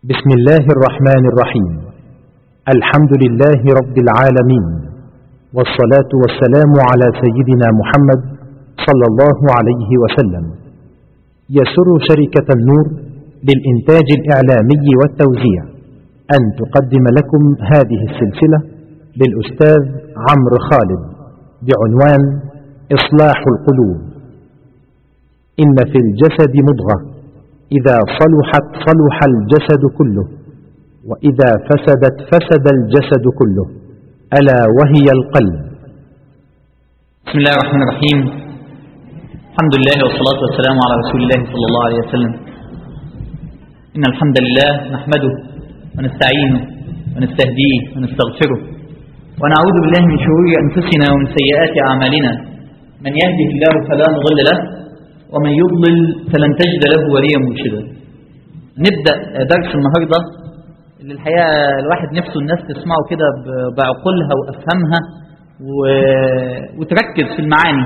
بسم الله الرحمن الرحيم الحمد لله رب العالمين والصلاة والسلام على سيدنا محمد صلى الله عليه وسلم يسر شركة النور للإنتاج الإعلامي والتوزيع أن تقدم لكم هذه السلسلة للأستاذ عمرو خالد بعنوان إصلاح القلوب إن في الجسد مضغة إذا صلحت صلح الجسد كله وإذا فسدت فسد الجسد كله ألا وهي القلب بسم الله الرحمن الرحيم الحمد لله والصلاة والسلام على رسول الله صلى الله عليه وسلم إن الحمد لله نحمده ونستعينه ونستهديه ونستغفره ونعوذ بالله من شرور أنفسنا ومن سيئات أعمالنا من يهده الله فلا مضل له ومن يضلل فلن تجد له وليا مرشدا نبدأ درس النهاردة اللي الحقيقة الواحد نفسه الناس تسمعه كده بعقولها وأفهمها و... وتركز في المعاني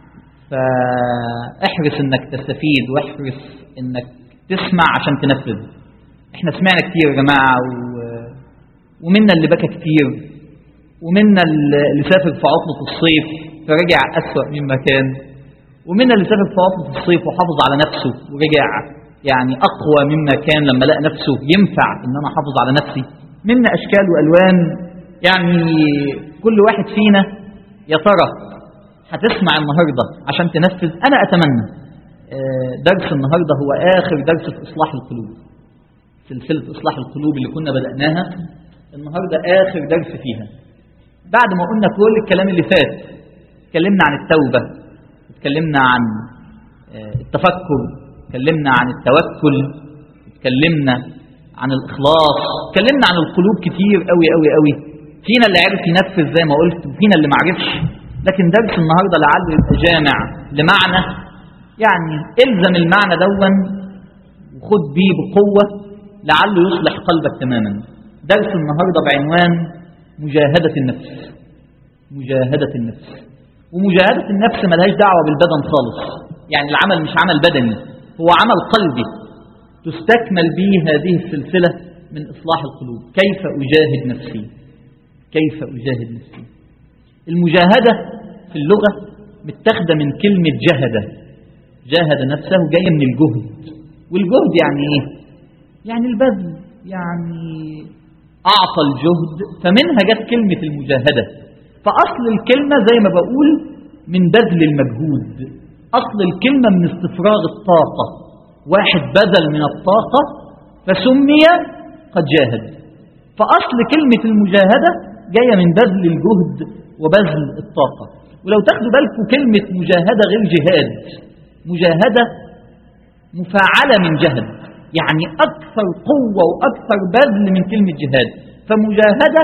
فاحرص انك تستفيد واحرص انك تسمع عشان تنفذ احنا سمعنا كتير يا جماعة و... ومنا اللي بكى كتير ومنا اللي سافر في عطلة الصيف فرجع أسوأ مما كان ومنا اللي سافر في عطلة الصيف وحافظ على نفسه ورجع يعني أقوى مما كان لما لقى نفسه ينفع إن أنا أحافظ على نفسي منا أشكال وألوان يعني كل واحد فينا يا ترى هتسمع النهاردة عشان تنفذ أنا أتمنى درس النهاردة هو آخر درس في إصلاح القلوب سلسلة إصلاح القلوب اللي كنا بدأناها النهاردة آخر درس فيها بعد ما قلنا كل الكلام اللي فات اتكلمنا عن التوبة اتكلمنا عن التفكر اتكلمنا عن التوكل اتكلمنا عن الإخلاص اتكلمنا عن القلوب كتير قوي قوي قوي فينا اللي عرف ينفذ زي ما قلت وفينا اللي معرفش لكن درس النهاردة لعله يبقى جامع لمعنى يعني الزم المعنى دون وخد بيه بقوة لعله يصلح قلبك تماما درس النهاردة بعنوان مجاهدة النفس مجاهدة النفس ومجاهدة النفس ملهاش دعوة بالبدن خالص يعني العمل مش عمل بدني هو عمل قلبي تستكمل به هذه السلسلة من إصلاح القلوب كيف أجاهد نفسي كيف أجاهد نفسي المجاهدة في اللغة متاخده من كلمة جهد جاهد نفسه جاية من الجهد والجهد يعني إيه؟ يعني البذل يعني أعطى الجهد فمنها جت كلمة المجاهدة فأصل الكلمة زي ما بقول من بذل المجهود أصل الكلمة من استفراغ الطاقة واحد بذل من الطاقة فسمي قد جاهد فأصل كلمة المجاهدة جاية من بذل الجهد وبذل الطاقة ولو تاخدوا بالكم كلمة مجاهدة غير جهاد مجاهدة مفاعلة من جهد يعني أكثر قوة وأكثر بذل من كلمة جهاد فمجاهدة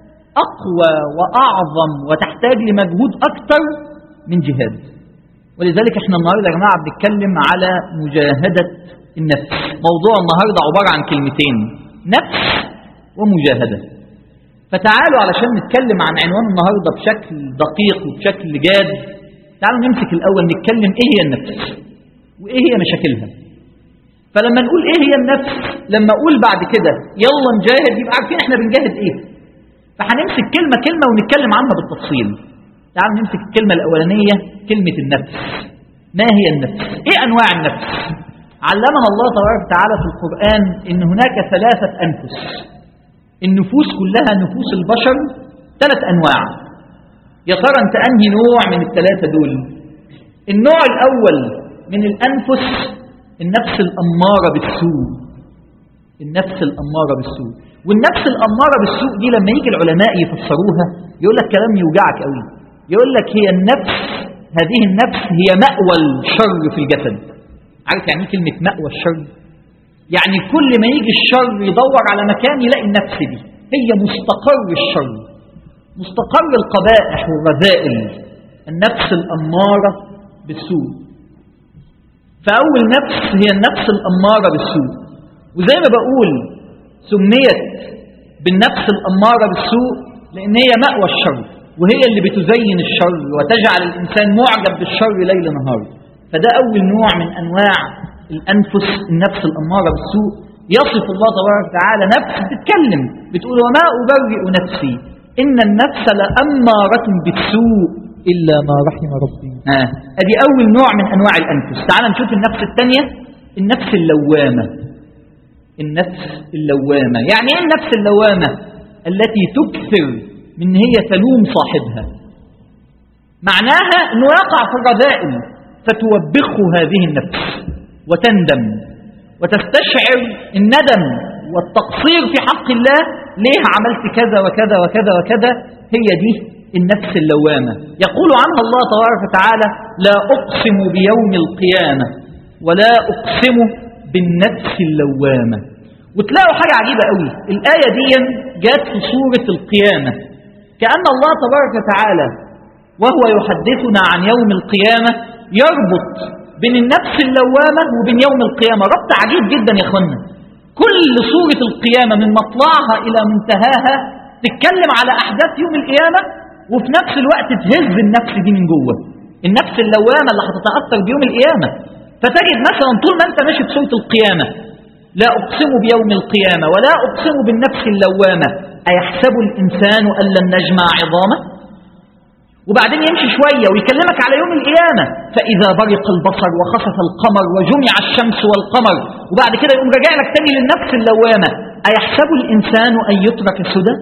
أقوى وأعظم وتحتاج لمجهود أكثر من جهاد ولذلك احنا النهاردة يا جماعة بنتكلم على مجاهدة النفس موضوع النهاردة عبارة عن كلمتين نفس ومجاهدة فتعالوا علشان نتكلم عن عنوان النهاردة بشكل دقيق وبشكل جاد تعالوا نمسك الأول نتكلم إيه هي النفس وإيه هي مشاكلها فلما نقول إيه هي النفس لما أقول بعد كده يلا نجاهد يبقى عارفين إحنا بنجاهد إيه فهنمسك كلمة كلمة ونتكلم عنها بالتفصيل تعالوا نمسك الكلمة الأولانية كلمة النفس ما هي النفس إيه أنواع النفس علمنا الله تبارك وتعالى في القرآن إن هناك ثلاثة أنفس النفوس كلها نفوس البشر ثلاث أنواع يا ترى أنت أنهي نوع من الثلاثة دول النوع الأول من الأنفس النفس الأمارة بالسوء النفس الأمارة بالسوء والنفس الأمارة بالسوء دي لما يجي العلماء يفسروها يقول لك كلام يوجعك قوي يقول لك هي النفس هذه النفس هي مأوى الشر في الجسد عارف يعني كلمة مأوى الشر يعني كل ما يجي الشر يدور على مكان يلاقي النفس دي هي مستقر الشر مستقر القبائح والرذائل النفس الأمارة بالسوء فأول نفس هي النفس الأمارة بالسوء وزي ما بقول سميت بالنفس الأمارة بالسوء لأن هي مأوى الشر وهي اللي بتزين الشر وتجعل الإنسان معجب بالشر ليل نهار فده أول نوع من أنواع الأنفس النفس الأمارة بالسوء يصف الله تبارك وتعالى نفس بتتكلم بتقول وما أبرئ نفسي إن النفس لأمارة بالسوء إلا ما رحم ربي آه. أدي أول نوع من أنواع الأنفس تعال نشوف النفس الثانية النفس اللوامة النفس اللوامة يعني إيه النفس اللوامة التي تكثر من هي تلوم صاحبها معناها أنه يقع في الرذائل فتوبخه هذه النفس وتندم وتستشعر الندم والتقصير في حق الله ليه عملت كذا وكذا وكذا وكذا هي دي النفس اللوامة يقول عنها الله تبارك وتعالى لا أقسم بيوم القيامة ولا أقسم بالنفس اللوامة وتلاقوا حاجة عجيبة قوي الآية دي جات في سورة القيامة كأن الله تبارك وتعالى وهو يحدثنا عن يوم القيامة يربط بين النفس اللوامة وبين يوم القيامة ربط عجيب جدا يا اخوانا كل سورة القيامة من مطلعها إلى منتهاها تتكلم على أحداث يوم القيامة وفي نفس الوقت تهز النفس دي من جوه النفس اللوامة اللي هتتأثر بيوم القيامة فتجد مثلا طول ما أنت ماشي في سورة القيامة لا أقسم بيوم القيامة ولا أقسم بالنفس اللوامة أيحسب الإنسان أن لن نجمع عظامه وبعدين يمشي شوية ويكلمك على يوم القيامة فإذا برق البصر وخسف القمر وجمع الشمس والقمر وبعد كده يقوم راجع لك تاني للنفس اللوامة أيحسب الإنسان أن يترك سدى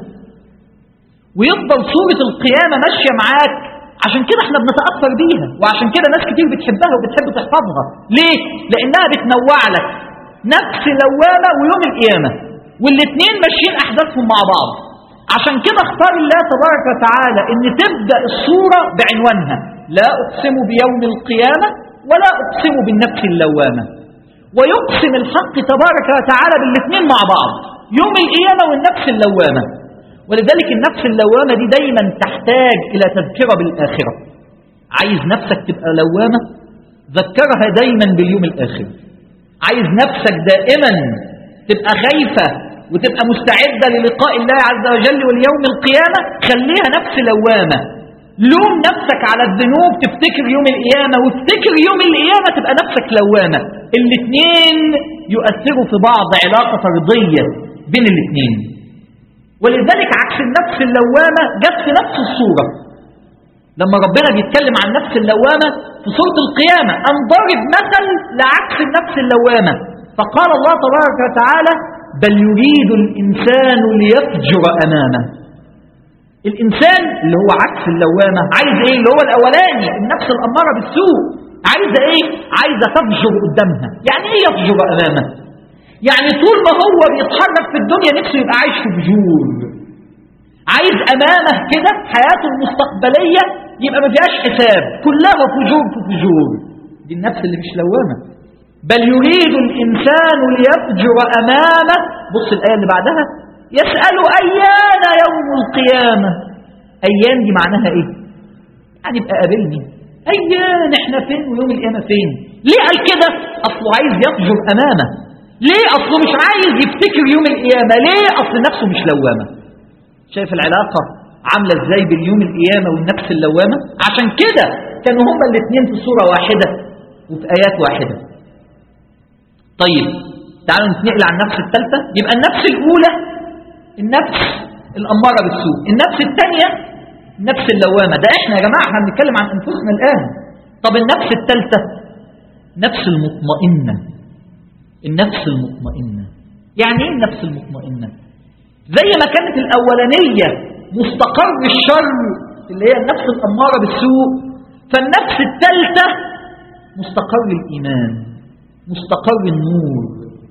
ويفضل سورة القيامة ماشية معاك عشان كده احنا بنتأثر بيها وعشان كده ناس كتير بتحبها وبتحب تحفظها ليه؟ لأنها بتنوع لك نفس لوامة ويوم القيامة والاثنين ماشيين أحداثهم مع بعض عشان كده اختار الله تبارك وتعالى ان تبدأ الصورة بعنوانها لا أقسم بيوم القيامة ولا أقسم بالنفس اللوامة ويقسم الحق تبارك وتعالى بالاثنين مع بعض يوم القيامة والنفس اللوامة ولذلك النفس اللوامة دي دايما تحتاج إلى تذكرة بالآخرة عايز نفسك تبقى لوامة ذكرها دايما باليوم الآخر عايز نفسك دائما تبقى خايفة وتبقى مستعدة للقاء الله عز وجل واليوم القيامة خليها نفس لوامة لوم نفسك على الذنوب تفتكر يوم القيامة وافتكر يوم القيامة تبقى نفسك لوامة الاثنين يؤثروا في بعض علاقة طردية بين الاثنين ولذلك عكس النفس اللوامة جت في نفس الصورة لما ربنا بيتكلم عن نفس اللوامة في سورة القيامة أن ضرب مثل لعكس النفس اللوامة فقال الله تبارك وتعالى بل يريد الإنسان ليفجر أمامه الإنسان اللي هو عكس اللوامة عايز إيه اللي هو الأولاني النفس الأمارة بالسوء عايزة إيه عايزة تفجر قدامها يعني إيه يفجر أمامه يعني طول ما هو بيتحرك في الدنيا نفسه يبقى عايش في فجور عايز أمامه كده حياته المستقبلية يبقى ما فيهاش حساب كلها فجور في فجور دي النفس اللي مش لوامة بل يريد الإنسان ليفجر أمامه بص الآية اللي بعدها يسأل أيان يوم القيامة أيان دي معناها إيه يعني ابقى قابلني أيان إحنا فين ويوم القيامة فين ليه قال كده أصله عايز يفجر أمامه ليه أصله مش عايز يفتكر يوم القيامة ليه أصل نفسه مش لوامة شايف العلاقة عاملة ازاي بين يوم القيامة والنفس اللوامة عشان كده كانوا هما الاثنين في صورة واحدة وفي آيات واحدة طيب تعالوا نتنقل عن النفس الثالثة يبقى النفس الأولى النفس الأمارة بالسوء النفس الثانية النفس اللوامة ده احنا يا جماعة احنا بنتكلم عن أنفسنا الآن طب النفس الثالثة نفس المطمئنة النفس المطمئنة يعني ايه النفس المطمئنة زي ما كانت الأولانية مستقر الشر اللي هي النفس الأمارة بالسوء فالنفس الثالثة مستقر الإيمان مستقر النور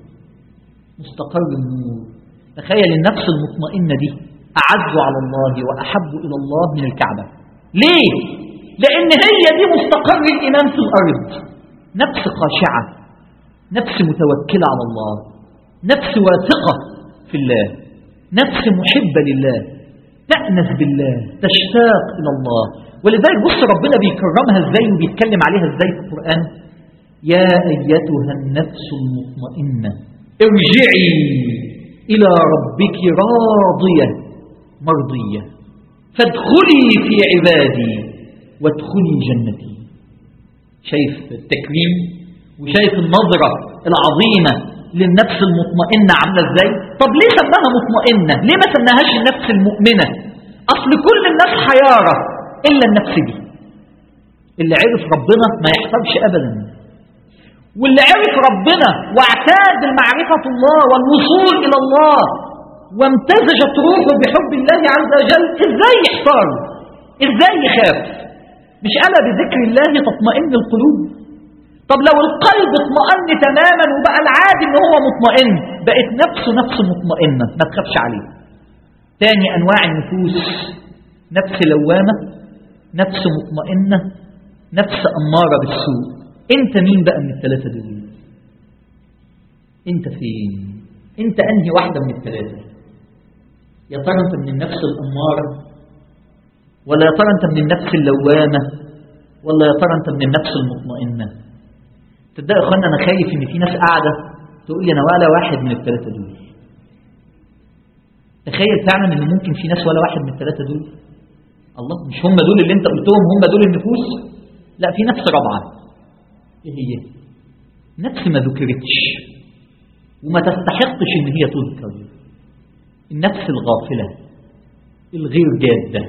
مستقر النور تخيل النفس المطمئنة دي أعز على الله وأحب إلى الله من الكعبة ليه؟ لأن هي دي مستقر الإيمان في الأرض نفس خاشعة نفس متوكلة على الله نفس واثقة في الله نفس محبة لله تأنس بالله تشتاق إلى الله ولذلك بص ربنا بيكرمها ازاي وبيتكلم عليها ازاي في القرآن يا أيتها النفس المطمئنة ارجعي إلى ربك راضية مرضية فادخلي في عبادي وادخلي جنتي شايف التكريم وشايف النظرة العظيمة للنفس المطمئنة عاملة ازاي طب ليه سماها مطمئنة ليه ما سماهاش النفس المؤمنة اصل كل الناس حيارة الا النفس دي اللي عرف ربنا ما يحتاجش ابدا واللي عرف ربنا واعتاد معرفة الله والوصول الى الله وامتزجت روحه بحب الله عز وجل ازاي يحتار ازاي يخاف مش انا بذكر الله تطمئن القلوب طب لو القلب اطمئن تماما وبقى العادي ان هو مطمئن بقت نفسه نفس مطمئنة ما تخافش عليه تاني انواع النفوس نفس لوامة نفس مطمئنة نفس امارة بالسوء انت مين بقى من الثلاثة دول انت فين انت انهي واحدة من الثلاثة يا ترى انت من النفس الامارة ولا يا ترى انت من النفس اللوامة ولا يا ترى انت من النفس المطمئنة تصدقوا يا اخوانا انا خايف ان في ناس قاعده تقول لي انا ولا واحد من الثلاثه دول تخيل فعلا ان ممكن في ناس ولا واحد من الثلاثه دول الله مش هم دول اللي انت قلتهم هم دول النفوس لا في نفس رابعه ايه هي نفس ما ذكرتش وما تستحقش ان هي تذكر النفس الغافله الغير جاده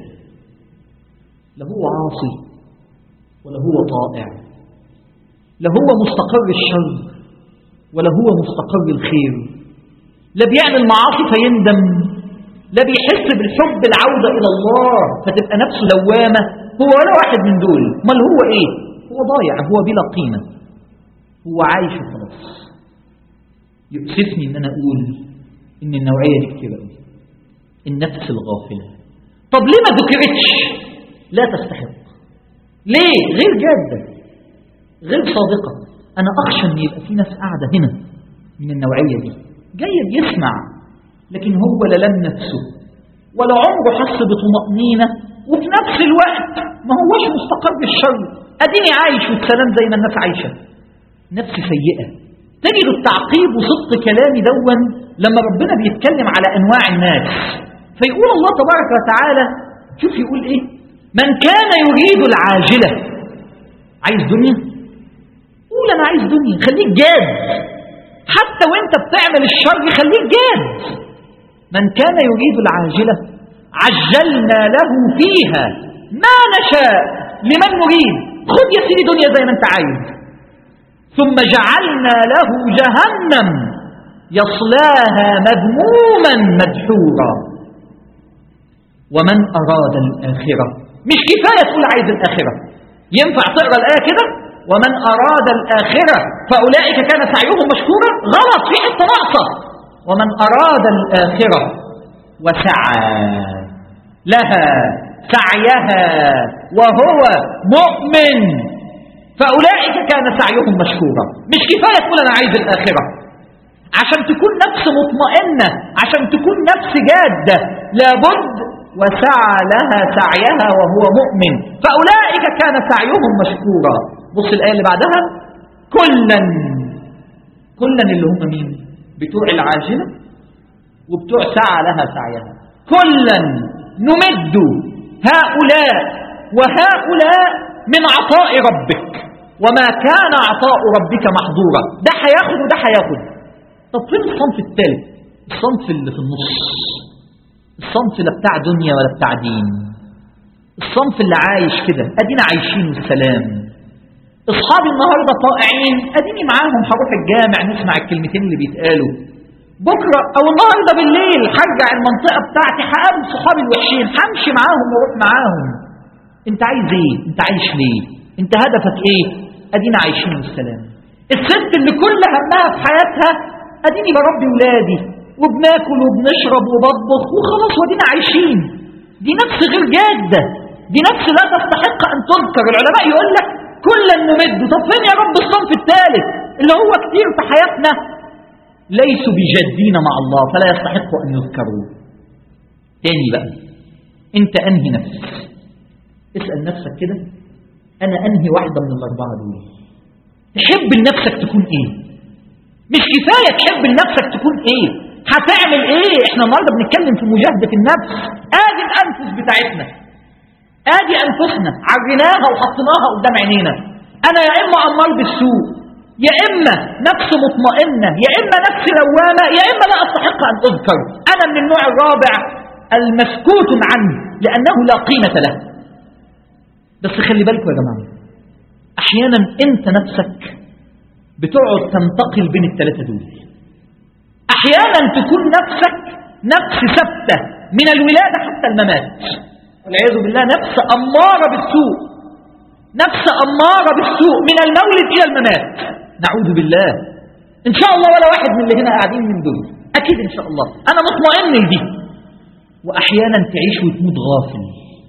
لا هو عاصي ولا هو طائع لا هو مستقر الشر ولا هو مستقر الخير لا بيعمل معاصي فيندم لا بيحس بالحب العودة إلى الله فتبقى نفسه لوامة هو ولا واحد من دول امال هو إيه هو ضايع هو بلا قيمة هو عايش وخلاص يؤسفني إن أنا أقول إن النوعية دي كتير قوي النفس الغافلة طب ليه ما ذكرتش لا تستحق ليه غير جاده غير صادقة أنا أخشى أن يبقى في ناس قاعدة هنا من النوعية دي جاي بيسمع لكن هو لا لم نفسه ولا عمره حس بطمأنينة وفي نفس الوقت ما هوش مستقر بالشر أديني عايش والسلام زي ما الناس عايشة نفس سيئة تجد التعقيب وصدق كلامي دون لما ربنا بيتكلم على أنواع الناس فيقول الله تبارك وتعالى شوف يقول إيه من كان يريد العاجلة عايز دنيا قول انا عايز دنيا خليك جاد حتى وانت بتعمل الشر خليك جاد من كان يريد العاجلة عجلنا له فيها ما نشاء لمن نريد خد يا سيدي دنيا زي ما انت عايز ثم جعلنا له جهنم يصلاها مذموما مدحورا ومن أراد الآخرة مش كفاية تقول عايز الآخرة ينفع تقرأ الآية كده ومن أراد الآخرة فأولئك كان سعيهم مشكورا غلط في حتة ناقصة ومن أراد الآخرة وسعى لها سعيها وهو مؤمن فأولئك كان سعيهم مشكورا مش كفاية تقول أنا عايز الآخرة عشان تكون نفس مطمئنة عشان تكون نفس جادة لابد وسعى لها سعيها وهو مؤمن فأولئك كان سعيهم مشكورا بص الآية اللي بعدها كلا كلا اللي هم مين بتوع العاجلة وبتوع سعى لها سعيها كلا نمد هؤلاء وهؤلاء من عطاء ربك وما كان عطاء ربك محظورا ده هياخد وده هياخد طب فين الصنف الثالث الصنف اللي في النص الصنف لا بتاع دنيا ولا بتاع دين الصنف اللي عايش كده ادينا عايشين والسلام اصحابي النهارده طائعين اديني معاهم هروح الجامع نسمع الكلمتين اللي بيتقالوا بكره او النهارده بالليل هرجع المنطقه بتاعتي هقابل صحابي الوحشين همشي معاهم واروح معاهم انت عايز ايه انت عايش ليه انت هدفك ايه ادينا عايشين والسلام الست اللي كل همها في حياتها اديني بربي ولادي وبناكل وبنشرب وبطبخ وخلاص ودينا عايشين دي نفس غير جاده دي نفس لا تستحق ان تذكر العلماء يقول لك كلا نمد طب فين يا رب الصنف الثالث اللي هو كتير في حياتنا ليسوا بجادين مع الله فلا يستحقوا ان يذكروا تاني بقى انت انهي نفس اسال نفسك كده انا انهي واحده من الاربعه دول تحب لنفسك تكون ايه مش كفايه تحب لنفسك تكون ايه هتعمل ايه احنا النهارده بنتكلم في مجاهده النفس ادي الانفس بتاعتنا ادي انفسنا عريناها وحطيناها قدام عينينا انا يا اما امار بالسوء يا إما نفس مطمئنة يا إما نفس لوامة يا إما لا أستحق أن أذكر أنا من النوع الرابع المسكوت عنه لأنه لا قيمة له بس خلي بالكم يا جماعة أحيانا أنت نفسك بتقعد تنتقل بين الثلاثة دول أحيانا تكون نفسك نفس ثابتة من الولادة حتى الممات والعياذ بالله نفس أمارة بالسوء نفس أمارة بالسوء من المولد إلى الممات نعوذ بالله إن شاء الله ولا واحد من اللي هنا قاعدين من دول أكيد إن شاء الله أنا مطمئن لدي وأحيانا تعيش وتموت غافل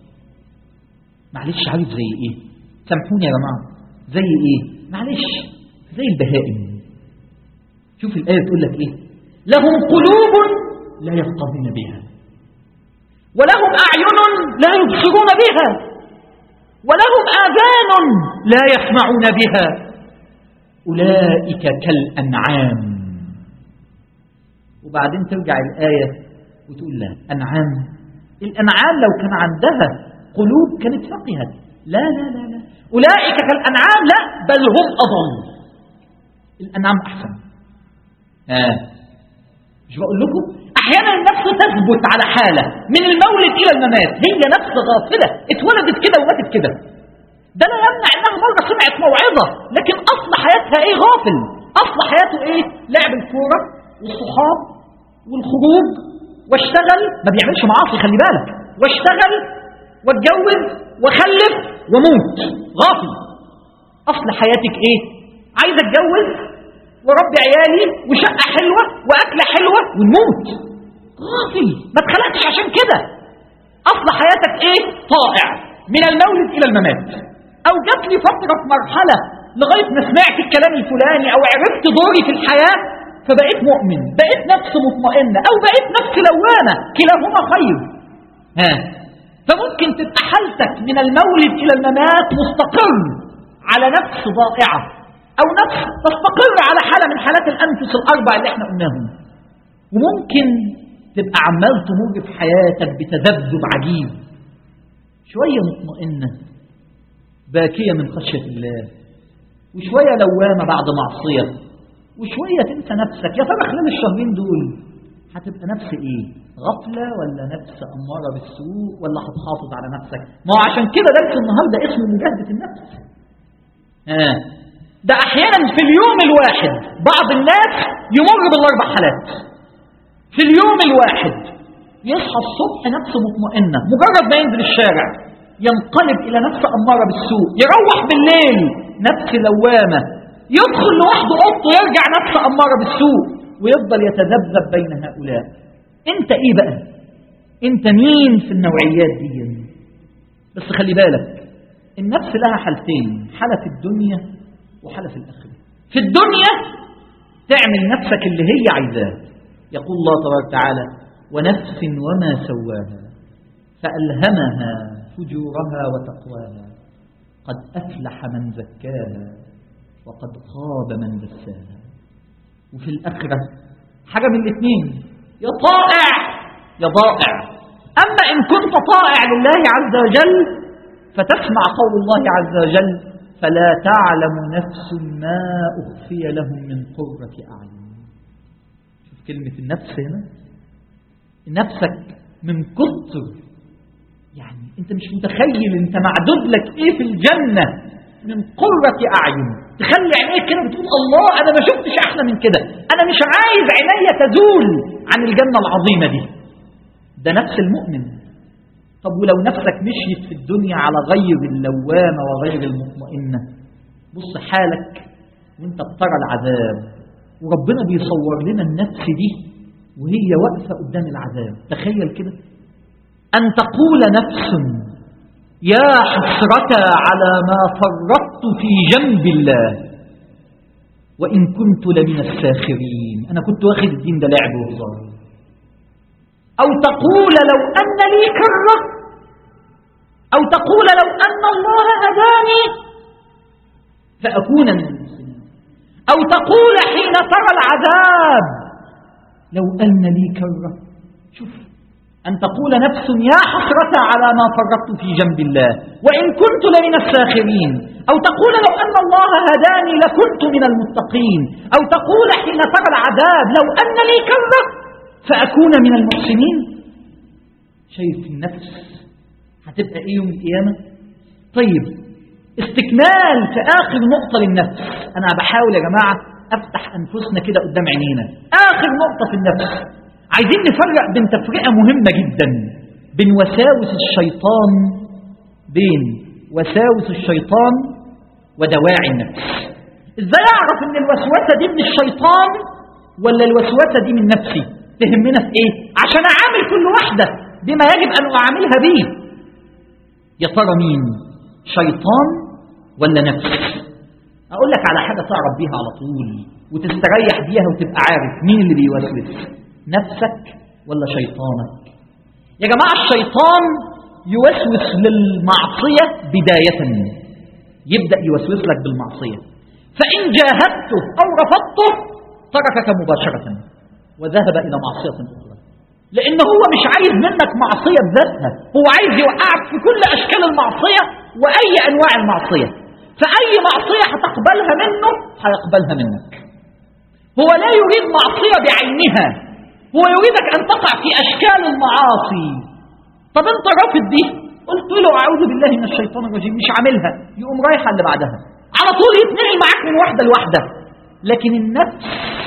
معلش عارف زي إيه سامحوني يا جماعة زي إيه معلش زي البهائم شوف الآية تقول لك إيه لهم قلوب لا يفقهون بها ولهم أعين لا يبصرون بها ولهم آذان لا يسمعون بها أولئك كالأنعام وبعدين ترجع الآية وتقول لا أنعام الأنعام لو كان عندها قلوب كانت فقهت لا لا لا لا أولئك كالأنعام لا بل هم أضل الأنعام أحسن آه. مش بقول لكم أحيانا النفس تثبت على حالة من المولد إلى الممات هي نفس غافلة اتولدت كده وماتت كده ده لا يمنع انها مرة سمعت موعظة لكن اصل حياتها ايه غافل اصل حياته ايه لعب الكورة والصحاب والخروج واشتغل ما بيعملش معاصي خلي بالك واشتغل واتجوز وخلف وموت غافل اصل حياتك ايه عايز اتجوز وربي عيالي وشقة حلوة واكلة حلوة ونموت غافل ما اتخلقتش عشان كده اصل حياتك ايه طائع من المولد الى الممات او جات لي فترة في مرحلة لغاية ما سمعت الكلام الفلاني او عرفت دوري في الحياة فبقيت مؤمن بقيت نفس مطمئنة او بقيت نفس لوانة كلاهما خير ها فممكن تبقى حالتك من المولد الى الممات مستقر على نفس ضائعة او نفس تستقر على حالة من حالات الانفس الاربع اللي احنا قلناهم وممكن تبقى عمال تمر في حياتك بتذبذب عجيب شوية مطمئنة باكية من خشية الله وشوية لوامة بعد معصية وشوية تنسى نفسك يا ترى خلال الشهرين دول هتبقى نفس ايه غفلة ولا نفس أمارة بالسوء ولا هتحافظ على نفسك ما هو عشان كده درس النهاردة اسمه مجاهدة النفس آه. ده أحيانا في اليوم الواحد بعض الناس يمر بالأربع حالات في اليوم الواحد يصحى الصبح نفسه مطمئنة مجرد ما ينزل الشارع ينقلب إلى نفس أمارة بالسوء يروح بالليل نفس لوامة يدخل لوحده أوضته يرجع نفس أمارة بالسوء ويفضل يتذبذب بين هؤلاء انت ايه بقى انت مين في النوعيات دي بس خلي بالك النفس لها حالتين حالة في الدنيا وحالة في الآخرة في الدنيا تعمل نفسك اللي هي عايزاه يقول الله تبارك وتعالى ونفس وما سواها فألهمها فجورها وتقواها قد أفلح من زكاها وقد خاب من دساها وفي الآخرة حاجة من الاثنين يا طائع يا ضائع أما إن كنت طائع لله عز وجل فتسمع قول الله عز وجل فلا تعلم نفس ما أخفي لهم من قرة أعين شوف كلمة النفس هنا نفسك من كتر يعني انت مش متخيل انت معدود لك ايه في الجنة من قرة أعين تخلي عينيك كده بتقول الله أنا ما شفتش أحلى من كده أنا مش عايز عيني تزول عن الجنة العظيمة دي ده نفس المؤمن طب ولو نفسك مشيت في الدنيا على غير اللوامة وغير المطمئنة بص حالك وانت بترى العذاب وربنا بيصور لنا النفس دي وهي واقفة قدام العذاب تخيل كده أن تقول نفس يا حسرة على ما فرطت في جنب الله وإن كنت لمن الساخرين أنا كنت واخد الدين ده لعب وهزار أو تقول لو أن لي كرة أو تقول لو أن الله هداني فأكون من المسلمين أو تقول حين ترى العذاب لو أن لي كرة شوف أن تقول نفس يا حسرة على ما فرطت في جنب الله وإن كنت لمن الساخرين أو تقول لو أن الله هداني لكنت من المتقين أو تقول حين ترى العذاب لو أن لي كرة فأكون من المحسنين شايف النفس هتبقى إيه يوم القيامة طيب استكمال في آخر نقطة للنفس أنا بحاول يا جماعة أفتح أنفسنا كده قدام عينينا آخر نقطة في النفس عايزين نفرق بين تفرقة مهمة جدا بين وساوس الشيطان بين وساوس الشيطان ودواعي النفس ازاي اعرف ان الوسوسة دي من الشيطان ولا الوسوسة دي من نفسي تهمنا في ايه عشان اعامل كل واحدة بما يجب ان اعاملها بيه يا ترى مين شيطان ولا نفس اقول لك على حاجة تعرف بيها على طول وتستريح بيها وتبقى عارف مين اللي بيوسوس نفسك ولا شيطانك يا جماعة الشيطان يوسوس للمعصية بداية يبدأ يوسوس لك بالمعصية فإن جاهدته أو رفضته تركك مباشرة وذهب إلى معصية أخرى لأن هو مش عايز منك معصية بذاتها هو عايز يوقعك في كل أشكال المعصية وأي أنواع المعصية فأي معصية هتقبلها منه هيقبلها منك هو لا يريد معصية بعينها هو يريدك أن تقع في أشكال المعاصي طب أنت رافض دي قلت له أعوذ بالله من الشيطان الرجيم مش عاملها يقوم رايح اللي بعدها على طول يتنقل معاك من واحدة لواحدة لكن النفس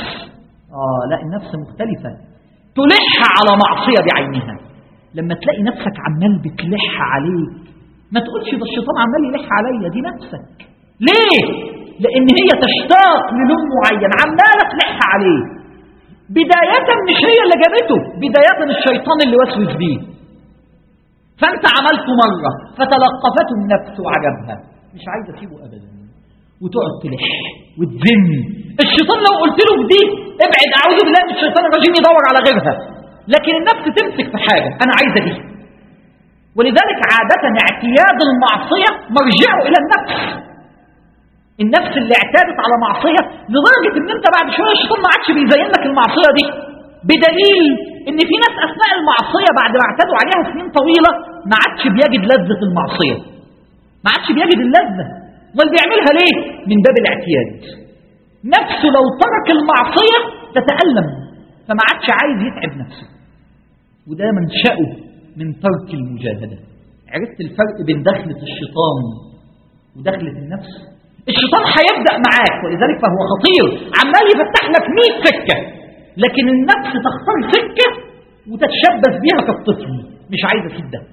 آه لا النفس مختلفة تلح على معصية بعينها لما تلاقي نفسك عمال بتلح عليك ما تقولش ده الشيطان عمال يلح عليا دي نفسك ليه؟ لأن هي تشتاق للون معين عمالة تلح عليه بداية مش هي اللي جابته بداية الشيطان اللي وسوس بيه فأنت عملته مرة فتلقفته النفس وعجبها مش عايز أسيبه أبدا وتقعد تلح وتذم الشيطان لو قلت له في دي ابعد أعوذ بالله من الشيطان الرجيم يدور على غيرها لكن النفس تمسك في حاجة أنا عايزة دي ولذلك عادة اعتياد المعصية مرجعه إلى النفس النفس اللي اعتادت على معصية لدرجة ان انت بعد شوية الشيطان ما عادش بيزين لك المعصية دي بدليل ان في ناس اثناء المعصية بعد ما اعتادوا عليها سنين طويلة ما عادش بيجد لذة المعصية ما عادش بيجد اللذة امال بيعملها ليه من باب الاعتياد نفسه لو ترك المعصية تتألم فما عادش عايز يتعب نفسه وده منشأه من ترك المجاهدة عرفت الفرق بين دخلة الشيطان ودخلة النفس الشيطان هيبدأ معاك ولذلك فهو خطير عمال يفتح لك 100 سكة لكن النفس تختار سكة وتتشبث بيها كالطفل مش عايزة اسيب ده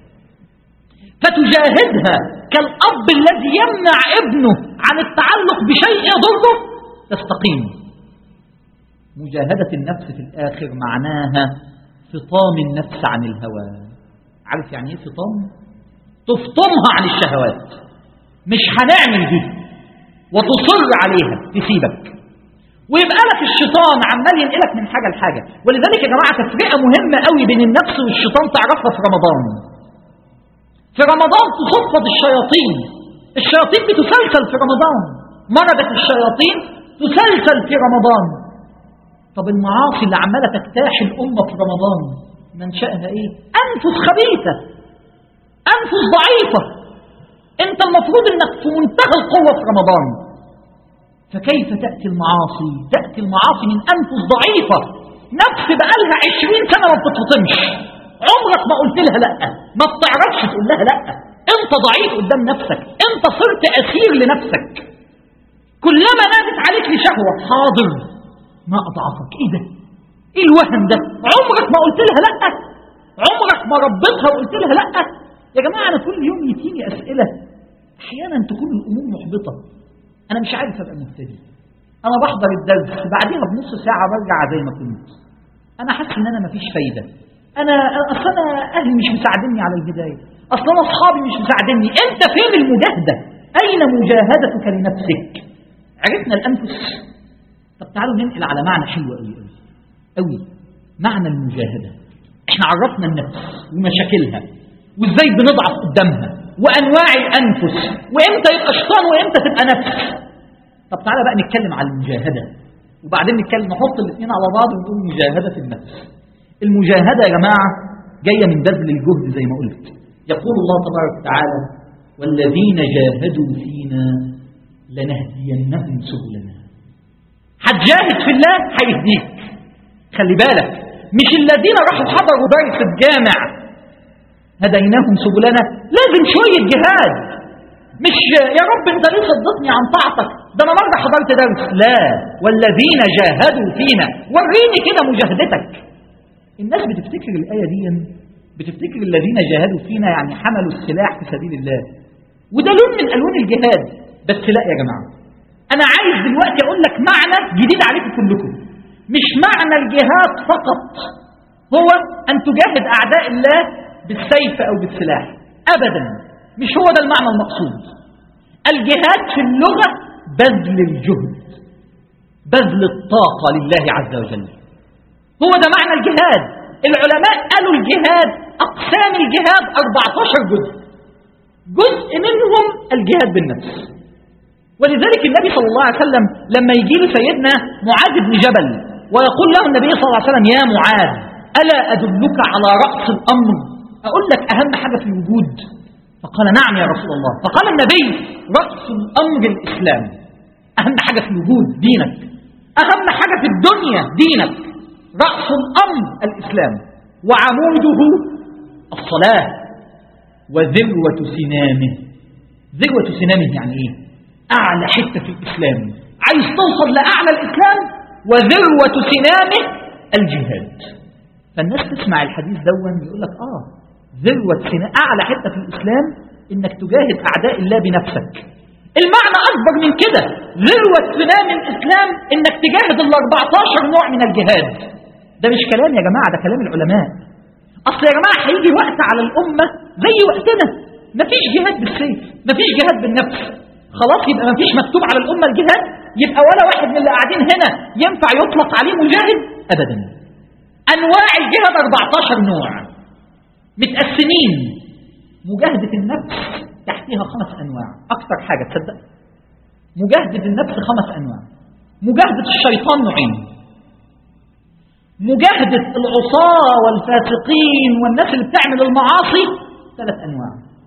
فتجاهدها كالأب الذي يمنع ابنه عن التعلق بشيء يضره تستقيم مجاهدة النفس في الآخر معناها فطام النفس عن الهوى عارف يعني ايه فطام تفطمها عن الشهوات مش هنعمل دي وتصر عليها تسيبك ويبقى لك الشيطان عمال ينقلك من حاجة لحاجة ولذلك يا جماعة تفرقة مهمة قوي بين النفس والشيطان تعرفها في رمضان في رمضان تصفد الشياطين الشياطين بتسلسل في رمضان مرضت الشياطين تسلسل في رمضان طب المعاصي اللي عمالة تجتاح الأمة في رمضان منشأها ايه أنفس خبيثة أنفس ضعيفة انت المفروض انك في منتهى القوة في رمضان فكيف تأتي المعاصي تأتي المعاصي من أنفس ضعيفة نفس بقالها عشرين سنة ما بتتفطمش عمرك ما قلت لها لا ما بتعرفش تقول لها لا انت ضعيف قدام نفسك انت صرت أسير لنفسك كلما نادت عليك لشهوة حاضر ما أضعفك ايه ده ايه الوهم ده عمرك ما قلت لها لا عمرك ما ربيتها وقلت لها لا يا جماعة أنا كل يوم يتيني أسئلة أحيانا تكون الأمور محبطة أنا مش عارف أبقى مبتدئ أنا بحضر الدرس بعدها بنص ساعة برجع زي ما كنت أنا حاسس إن أنا مفيش فايدة أنا أصل أنا أهلي مش مساعدني على البداية أصل أنا أصحابي مش مساعدني أنت فين المجاهدة أين مجاهدتك لنفسك عرفنا الأنفس طب تعالوا ننقل على معنى حلو قوي قوي قوي معنى المجاهدة احنا عرفنا النفس ومشاكلها وازاي بنضعف قدامها وانواع الانفس وامتى يبقى شيطان وامتى تبقى نفس طب تعالى بقى نتكلم على المجاهده وبعدين نتكلم نحط الاثنين على بعض ونقول مجاهده النفس المجاهده يا جماعه جاية من بذل الجهد زي ما قلت يقول الله تبارك وتعالى والذين جاهدوا فينا لنهدينهم سبلنا هتجاهد في الله هيهديك خلي بالك مش الذين راحوا حضروا درس الجامع هديناهم سبلنا لازم شوية جهاد مش يا رب انت ليه صدتني عن طاعتك ده انا مرة حضرت درس لا والذين جاهدوا فينا وريني كده مجاهدتك الناس بتفتكر الآية دي بتفتكر الذين جاهدوا فينا يعني حملوا السلاح في سبيل الله وده لون من ألوان الجهاد بس لا يا جماعة أنا عايز دلوقتي أقول لك معنى جديد عليكم كلكم مش معنى الجهاد فقط هو أن تجاهد أعداء الله بالسيف أو بالسلاح أبدا مش هو ده المعنى المقصود الجهاد في اللغة بذل الجهد بذل الطاقة لله عز وجل هو ده معنى الجهاد العلماء قالوا الجهاد أقسام الجهاد 14 جزء جزء منهم الجهاد بالنفس ولذلك النبي صلى الله عليه وسلم لما يجي له سيدنا معاذ بن جبل ويقول له النبي صلى الله عليه وسلم يا معاذ ألا أدلك على رأس الأمر أقول لك أهم حاجة في الوجود فقال نعم يا رسول الله فقال النبي رأس الأمر الإسلام أهم حاجة في الوجود دينك أهم حاجة في الدنيا دينك رأس الأمر الإسلام وعموده الصلاة وذروة سنامه ذروة سنامه يعني إيه أعلى حتة في الإسلام عايز توصل لأعلى الإسلام وذروة سنامه الجهاد فالناس تسمع الحديث دون يقول لك آه ذروة سنام أعلى حتة في الإسلام إنك تجاهد أعداء الله بنفسك المعنى أكبر من كده ذروة سنام الإسلام إنك تجاهد ال 14 نوع من الجهاد ده مش كلام يا جماعة ده كلام العلماء أصل يا جماعة هيجي وقت على الأمة زي وقتنا مفيش جهاد بالسيف مفيش جهاد بالنفس خلاص يبقى مفيش مكتوب على الأمة الجهاد يبقى ولا واحد من اللي قاعدين هنا ينفع يطلق عليه مجاهد أبدا أنواع الجهاد 14 نوع متقسمين مجاهدة النفس تحتها خمس أنواع أكثر حاجة تصدق مجاهدة النفس خمس أنواع مجاهدة الشيطان نوعين مجاهدة العصاة والفاسقين والناس اللي بتعمل المعاصي ثلاث أنواع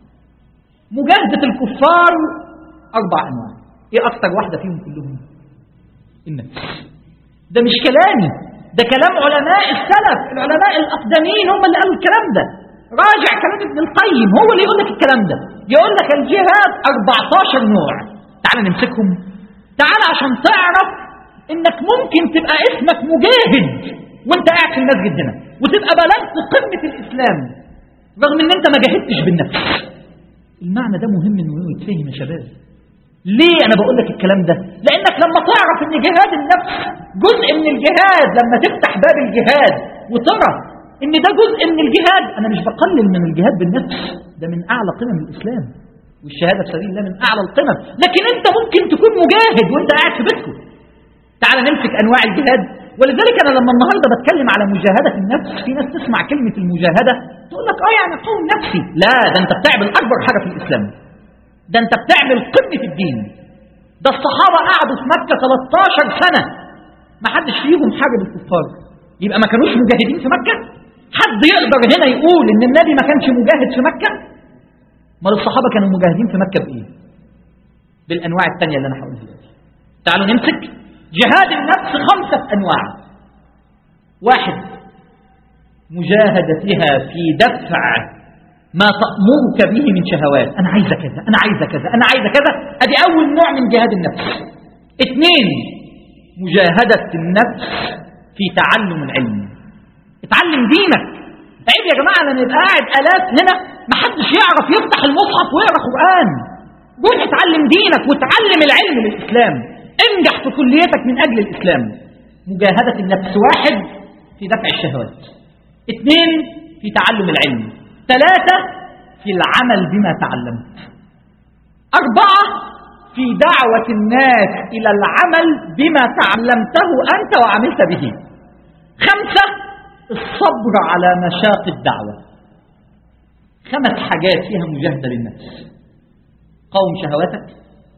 مجاهدة الكفار أربع أنواع إيه أكثر واحدة فيهم كلهم النفس ده مش كلامي ده كلام علماء السلف العلماء الأقدمين هم اللي قالوا الكلام ده راجع كلام ابن القيم هو اللي يقول لك الكلام ده يقول لك الجهاد 14 نوع تعال نمسكهم تعال عشان تعرف انك ممكن تبقى اسمك مجاهد وانت قاعد في المسجد هنا وتبقى بلغت قمة الإسلام رغم ان انت ما جاهدتش بالنفس المعنى ده مهم انه يتفهم يا شباب ليه انا بقول لك الكلام ده لانك لما تعرف ان جهاد النفس جزء من الجهاد لما تفتح باب الجهاد وترى ان ده جزء من الجهاد انا مش بقلل من الجهاد بالنفس ده من اعلى قمم الاسلام والشهاده في سبيل الله من اعلى القمم لكن انت ممكن تكون مجاهد وانت قاعد في بيتكم تعال نمسك انواع الجهاد ولذلك انا لما النهارده بتكلم على مجاهده النفس في ناس تسمع كلمه المجاهده تقول لك اه يعني قوم نفسي لا ده انت بتعمل اكبر حاجه في الاسلام ده انت بتعمل قمه الدين ده الصحابه قعدوا في مكه 13 سنه ما حدش فيهم حاجه بالكفار يبقى ما كانوش مجاهدين في مكه حد يقدر هنا يقول ان النبي ما كانش مجاهد في مكه ما الصحابه كانوا مجاهدين في مكه بايه بالانواع الثانيه اللي انا هقولها دلوقتي تعالوا نمسك جهاد النفس خمسة أنواع واحد مجاهدتها في دفع ما تأمرك به من شهوات أنا عايزة كذا أنا عايزة كذا أنا عايزة كذا أدي أول نوع من جهاد النفس اثنين مجاهدة النفس في تعلم العلم اتعلم دينك عيب يا جماعة لما يبقى قاعد آلاف هنا ما حدش يعرف يفتح المصحف ويقرأ قرآن روح اتعلم دينك وتعلم العلم للإسلام انجح في كليتك من أجل الإسلام مجاهدة النفس واحد في دفع الشهوات اثنين في تعلم العلم ثلاثة في العمل بما تعلمت أربعة في دعوة الناس إلى العمل بما تعلمته أنت وعملت به خمسة الصبر على مشاق الدعوة خمس حاجات فيها مجاهدة للنفس قوم شهواتك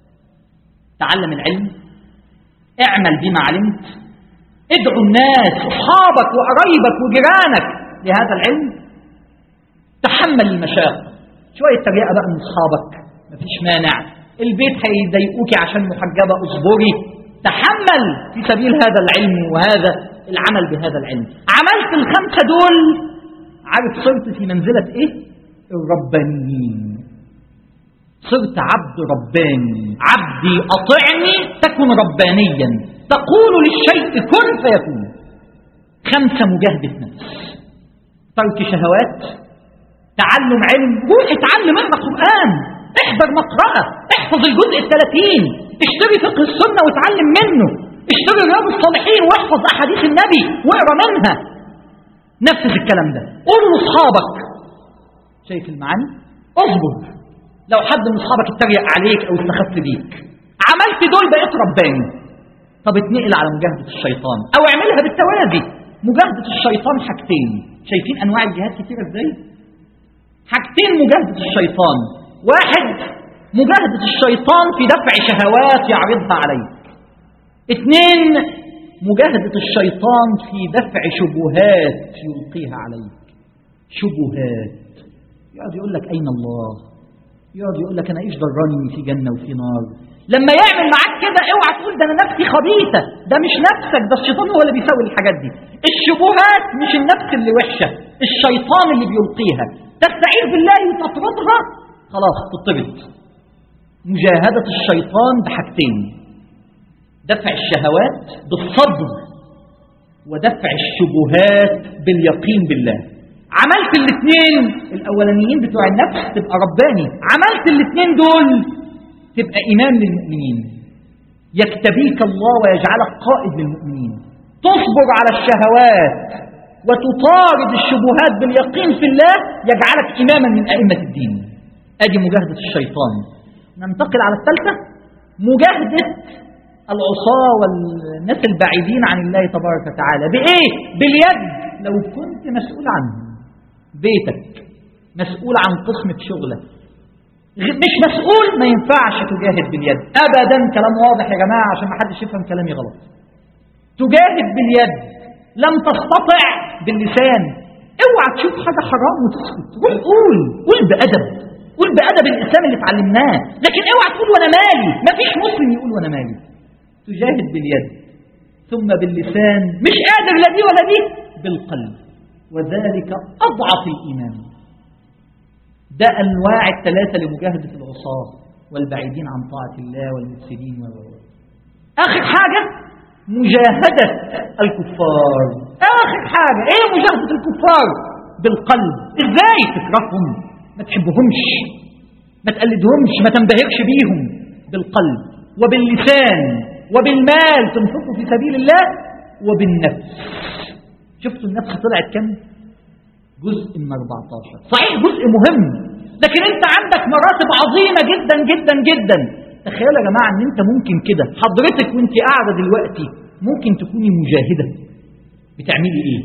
تعلم العلم اعمل بما علمت ادعو الناس اصحابك وقرايبك وجيرانك لهذا العلم تحمل المشاق شوية تريقة بقى من أصحابك مفيش مانع البيت هيضايقوكي عشان محجبة اصبري تحمل في سبيل هذا العلم وهذا العمل بهذا العلم عملت الخمسة دول عارف صرت في منزلة ايه الربانيين صرت عبد رباني عبدي أطعني تكن ربانيا تقول للشيء كن فيكون خمسة مجاهدة نفس ترك شهوات تعلم علم روح اتعلم اقرا قرآن احضر مقرأة احفظ الجزء الثلاثين اشتري فقه السنة واتعلم منه اشتري رياض الصالحين واحفظ أحاديث النبي واقرا منها نفذ الكلام ده قول لاصحابك شايف المعاني اصبر لو حد من اصحابك اتريق عليك او استخف بيك عملت دول بقيت رباني طب اتنقل على مجاهدة الشيطان او اعملها بالتوازي مجاهدة الشيطان حاجتين شايفين انواع الجهاد كتيرة ازاي حاجتين مجاهدة الشيطان واحد مجاهدة الشيطان في دفع شهوات يعرضها عليك اثنين مجاهدة الشيطان في دفع شبهات يلقيها عليك شبهات يقعد يقول لك أين الله يقعد يقول لك أنا إيش ضرني في جنة وفي نار لما يعمل معاك كده اوعى تقول ده أنا نفسي خبيثة ده مش نفسك ده الشيطان هو اللي بيسوي الحاجات دي الشبهات مش النفس اللي وحشة الشيطان اللي بيلقيها تستعيذ بالله وتطردها خلاص تطرد مجاهدة الشيطان بحاجتين دفع الشهوات بالصبر ودفع الشبهات باليقين بالله عملت الاثنين الاولانيين بتوع النفس تبقى رباني عملت الاثنين دول تبقى امام للمؤمنين يكتبيك الله ويجعلك قائد للمؤمنين تصبر على الشهوات وتطارد الشبهات باليقين في الله يجعلك اماما من ائمه الدين ادي مجاهده الشيطان ننتقل على الثالثه مجاهده العصاة والناس البعيدين عن الله تبارك وتعالى بإيه؟ باليد لو كنت مسؤول عنه بيتك مسؤول عن قسم في شغلك مش مسؤول ما ينفعش تجاهد باليد أبدا كلام واضح يا جماعة عشان ما حدش يفهم كلامي غلط تجاهد باليد لم تستطع باللسان اوعى تشوف حاجة حرام وتسكت روح قول قول بأدب قول بأدب الإسلام اللي اتعلمناه لكن اوعى تقول وأنا مالي مفيش مسلم يقول وأنا مالي تجاهد باليد ثم باللسان مش قادر لا دي ولا دي بالقلب وذلك أضعف الإيمان ده أنواع الثلاثة لمجاهدة العصاة والبعيدين عن طاعة الله والمفسدين و آخر حاجة مجاهدة الكفار آخر حاجة إيه مجاهدة الكفار بالقلب إزاي تكرههم ما تحبهمش ما تقلدهمش ما تنبهرش بيهم بالقلب وباللسان وبالمال تنفقه في سبيل الله وبالنفس شفتوا النفس طلعت كم جزء من 14 صحيح جزء مهم لكن انت عندك مراتب عظيمة جدا جدا جدا تخيلوا يا جماعة ان انت ممكن كده حضرتك وانت قاعدة دلوقتي ممكن تكوني مجاهدة بتعملي ايه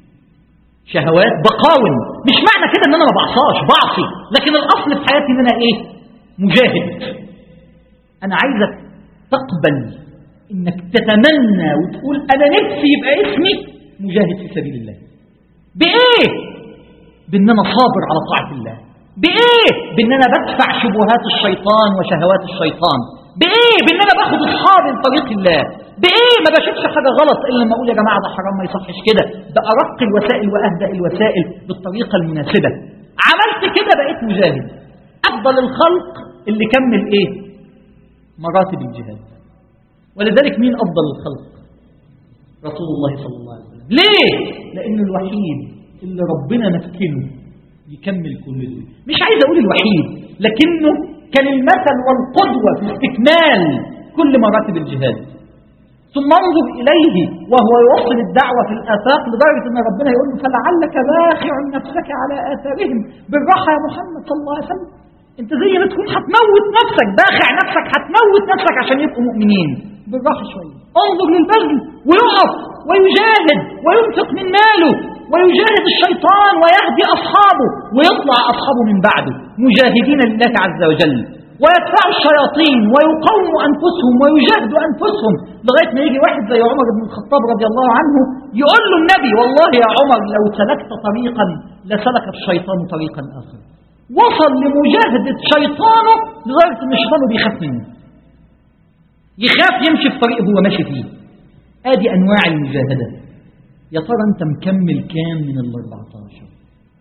شهوات بقاوم مش معنى كده ان انا ما بعصاش بعصي لكن الاصل في حياتي ان انا ايه مجاهد انا عايزك تقبل انك تتمنى وتقول انا نفسي يبقى اسمي مجاهد في سبيل الله بايه بان انا صابر على طاعه الله بايه بان انا بدفع شبهات الشيطان وشهوات الشيطان بايه بان انا باخد اصحابي لطريق الله بايه ما بشوفش حاجه غلط الا لما اقول يا جماعه ده حرام ما يصحش كده ده ارق الوسائل واهدأ الوسائل بالطريقه المناسبه عملت كده بقيت مجاهد افضل الخلق اللي كمل ايه مراتب الجهاد ولذلك مين أفضل الخلق رسول الله صلى الله عليه وسلم ليه لأنه الوحيد اللي ربنا مكنه يكمل كل دول مش عايز أقول الوحيد لكنه كان المثل والقدوة في استكمال كل مراتب الجهاد ثم انظر إليه وهو يوصل الدعوة في الآفاق لدرجة أن ربنا يقول له فلعلك باخع نفسك على آثارهم بالراحة يا محمد صلى الله عليه وسلم انت زي ما تكون هتموت نفسك باخع نفسك هتموت نفسك عشان يبقوا مؤمنين بالراحه شويه انظر للبذل ويقف ويجاهد وينفق من ماله ويجاهد الشيطان ويهدي اصحابه ويطلع اصحابه من بعده مجاهدين لله عز وجل ويدفعوا الشياطين ويقوموا أنفسهم ويجاهدوا أنفسهم لغاية ما يجي واحد زي عمر بن الخطاب رضي الله عنه يقول له النبي والله يا عمر لو سلكت طريقا لسلك الشيطان طريقا آخر وصل لمجاهدة شيطانه لدرجة أن شيطانه بيخاف منه يخاف يمشي في طريق هو ماشي فيه ادي انواع المجاهده يا ترى انت مكمل كام من ال 14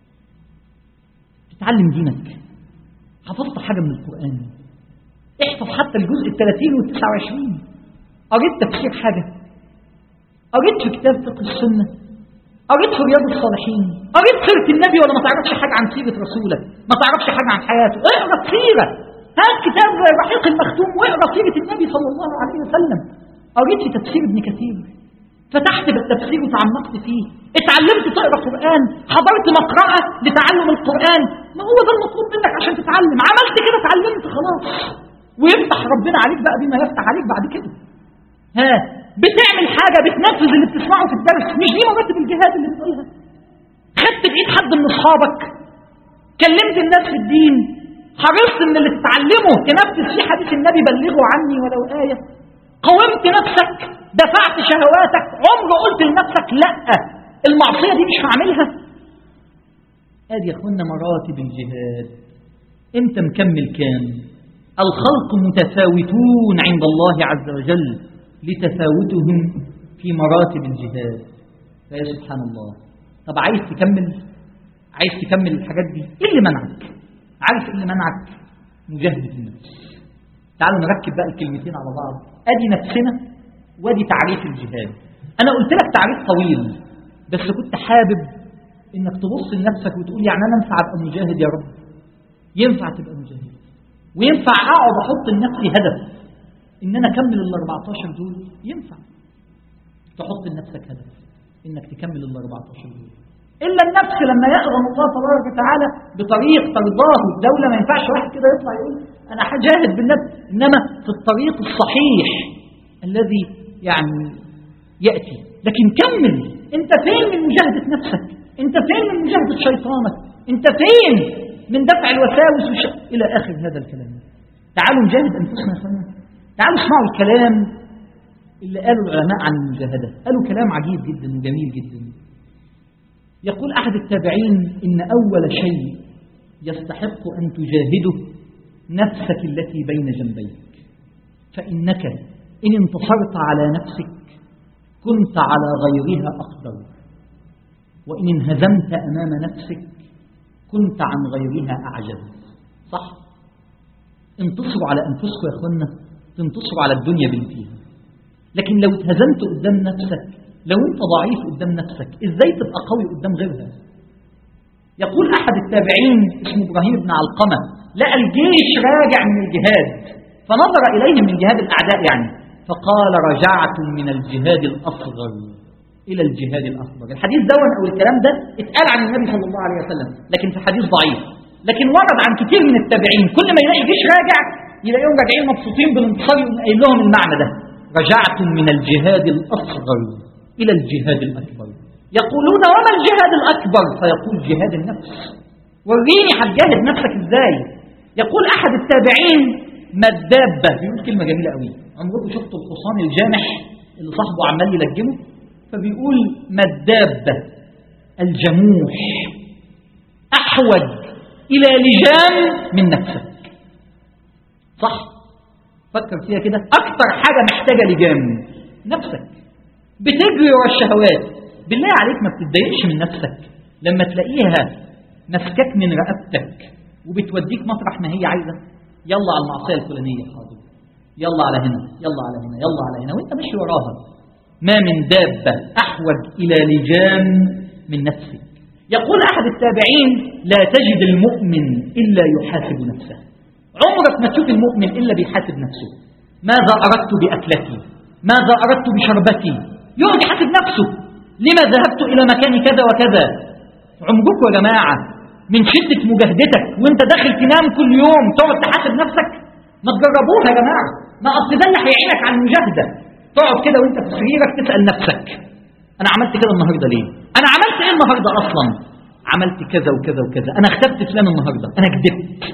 تتعلم دينك حفظت حاجه من القران احفظ حتى الجزء ال 30 وال 29 قريت تفسير حاجه قريت في كتاب فقه السنه قريت في رياض الصالحين قريت سيره النبي ولا ما تعرفش حاجه عن سيره رسولك ما تعرفش حاجه عن حياته اقرا سيره هات كتاب رحيق المختوم واقرا سيره النبي صلى الله عليه وسلم قريت في تفسير ابن كثير فتحت بالتفسير وتعمقت فيه اتعلمت تقرا قران حضرت مقرأة لتعلم القرآن ما هو ده المطلوب منك عشان تتعلم عملت كده اتعلمت خلاص ويفتح ربنا عليك بقى بما يفتح عليك بعد كده ها بتعمل حاجة بتنفذ اللي بتسمعه في الدرس مش دي مراتب الجهاد اللي بتقولها خدت بإيد حد من أصحابك كلمت الناس في الدين حرصت ان اللي تتعلمه تنفذ فيه حديث النبي بلغوا عني ولو آية قومت نفسك دفعت شهواتك عمر قلت لنفسك لا المعصية دي مش هعملها ادي يا اخوانا مراتب الجهاد انت مكمل كام الخلق متفاوتون عند الله عز وجل لتفاوتهم في مراتب الجهاد فيا سبحان الله طب عايز تكمل عايز تكمل الحاجات دي ايه اللي منعك عارف ايه اللي منعك مجاهدة النفس تعالوا نركب بقى الكلمتين على بعض ادي نفسنا وادي تعريف الجهاد انا قلت لك تعريف طويل بس كنت حابب انك تبص لنفسك وتقول يعني انا ينفع ابقى مجاهد يا رب ينفع تبقى مجاهد وينفع اقعد احط لنفسي هدف ان انا اكمل ال 14 دول ينفع تحط لنفسك هدف انك تكمل ال 14 دول الا النفس لما يأذن الله تبارك وتعالى بطريق ترضاه الدوله ما ينفعش واحد كده يطلع يقول انا هجاهد بالنفس انما في الطريق الصحيح الذي يعني ياتي لكن كمل انت فين من مجاهده نفسك انت فين من مجاهده شيطانك انت فين من دفع الوساوس وش... الى اخر هذا الكلام تعالوا نجاهد انفسنا يا اخوانا تعالوا اسمعوا الكلام اللي قاله العلماء عن المجاهده قالوا كلام عجيب جدا وجميل جدا يقول أحد التابعين إن أول شيء يستحق أن تجاهده نفسك التي بين جنبيك فإنك إن انتصرت على نفسك كنت على غيرها أقدر وإن انهزمت أمام نفسك كنت عن غيرها أعجز صح؟ انتصروا على أنفسكم يا أخوانا تنتصروا على الدنيا باللي فيها لكن لو اتهزمت قدام نفسك لو انت ضعيف قدام نفسك ازاي تبقى قوي قدام غيرها يقول احد التابعين اسمه ابراهيم بن علقمه لقى الجيش راجع من الجهاد فنظر اليهم من جهاد الاعداء يعني فقال رجعت من الجهاد الاصغر الى الجهاد الاكبر الحديث ده او الكلام ده اتقال عن النبي صلى الله عليه وسلم لكن في حديث ضعيف لكن ورد عن كثير من التابعين كل ما يلاقي جيش راجع يلاقيهم راجعين مبسوطين بالانتصار يقوم قايل لهم المعنى ده رجعت من الجهاد الاصغر إلى الجهاد الأكبر يقولون وما الجهاد الأكبر فيقول جهاد النفس وريني هتجاهد نفسك إزاي يقول أحد التابعين ما الدابة بيقول كلمة جميلة قوي عمركم شفتوا الحصان الجامح اللي صاحبه عمال يلجمه فبيقول ما الدابة الجموح أحوج إلى لجام من نفسك صح فكر فيها كده أكتر حاجة محتاجة لجام نفسك بتجري ورا الشهوات بالله عليك ما بتتضايقش من نفسك لما تلاقيها مسكك من رقبتك وبتوديك مطرح ما هي عايزه يلا على المعصيه الفلانيه حاضر يلا على هنا يلا على هنا يلا على هنا وانت ماشي وراها ما من دابه احوج الى لجام من نفسك يقول احد التابعين لا تجد المؤمن الا يحاسب نفسه عمرك ما تشوف المؤمن الا بيحاسب نفسه ماذا اردت باكلتي ماذا اردت بشربتي يقعد يحاسب نفسه لما ذهبت إلى مكان كذا وكذا عمركم يا جماعة من شدة مجاهدتك وانت داخل تنام كل يوم تقعد تحاسب نفسك ما تجربوها يا جماعة ما أصل ده اللي هيعينك على المجاهدة تقعد كده وانت في سريرك تسأل نفسك أنا عملت كده النهاردة ليه؟ أنا عملت إيه النهاردة أصلا؟ عملت كذا وكذا وكذا أنا اختبت فلان النهاردة أنا كذبت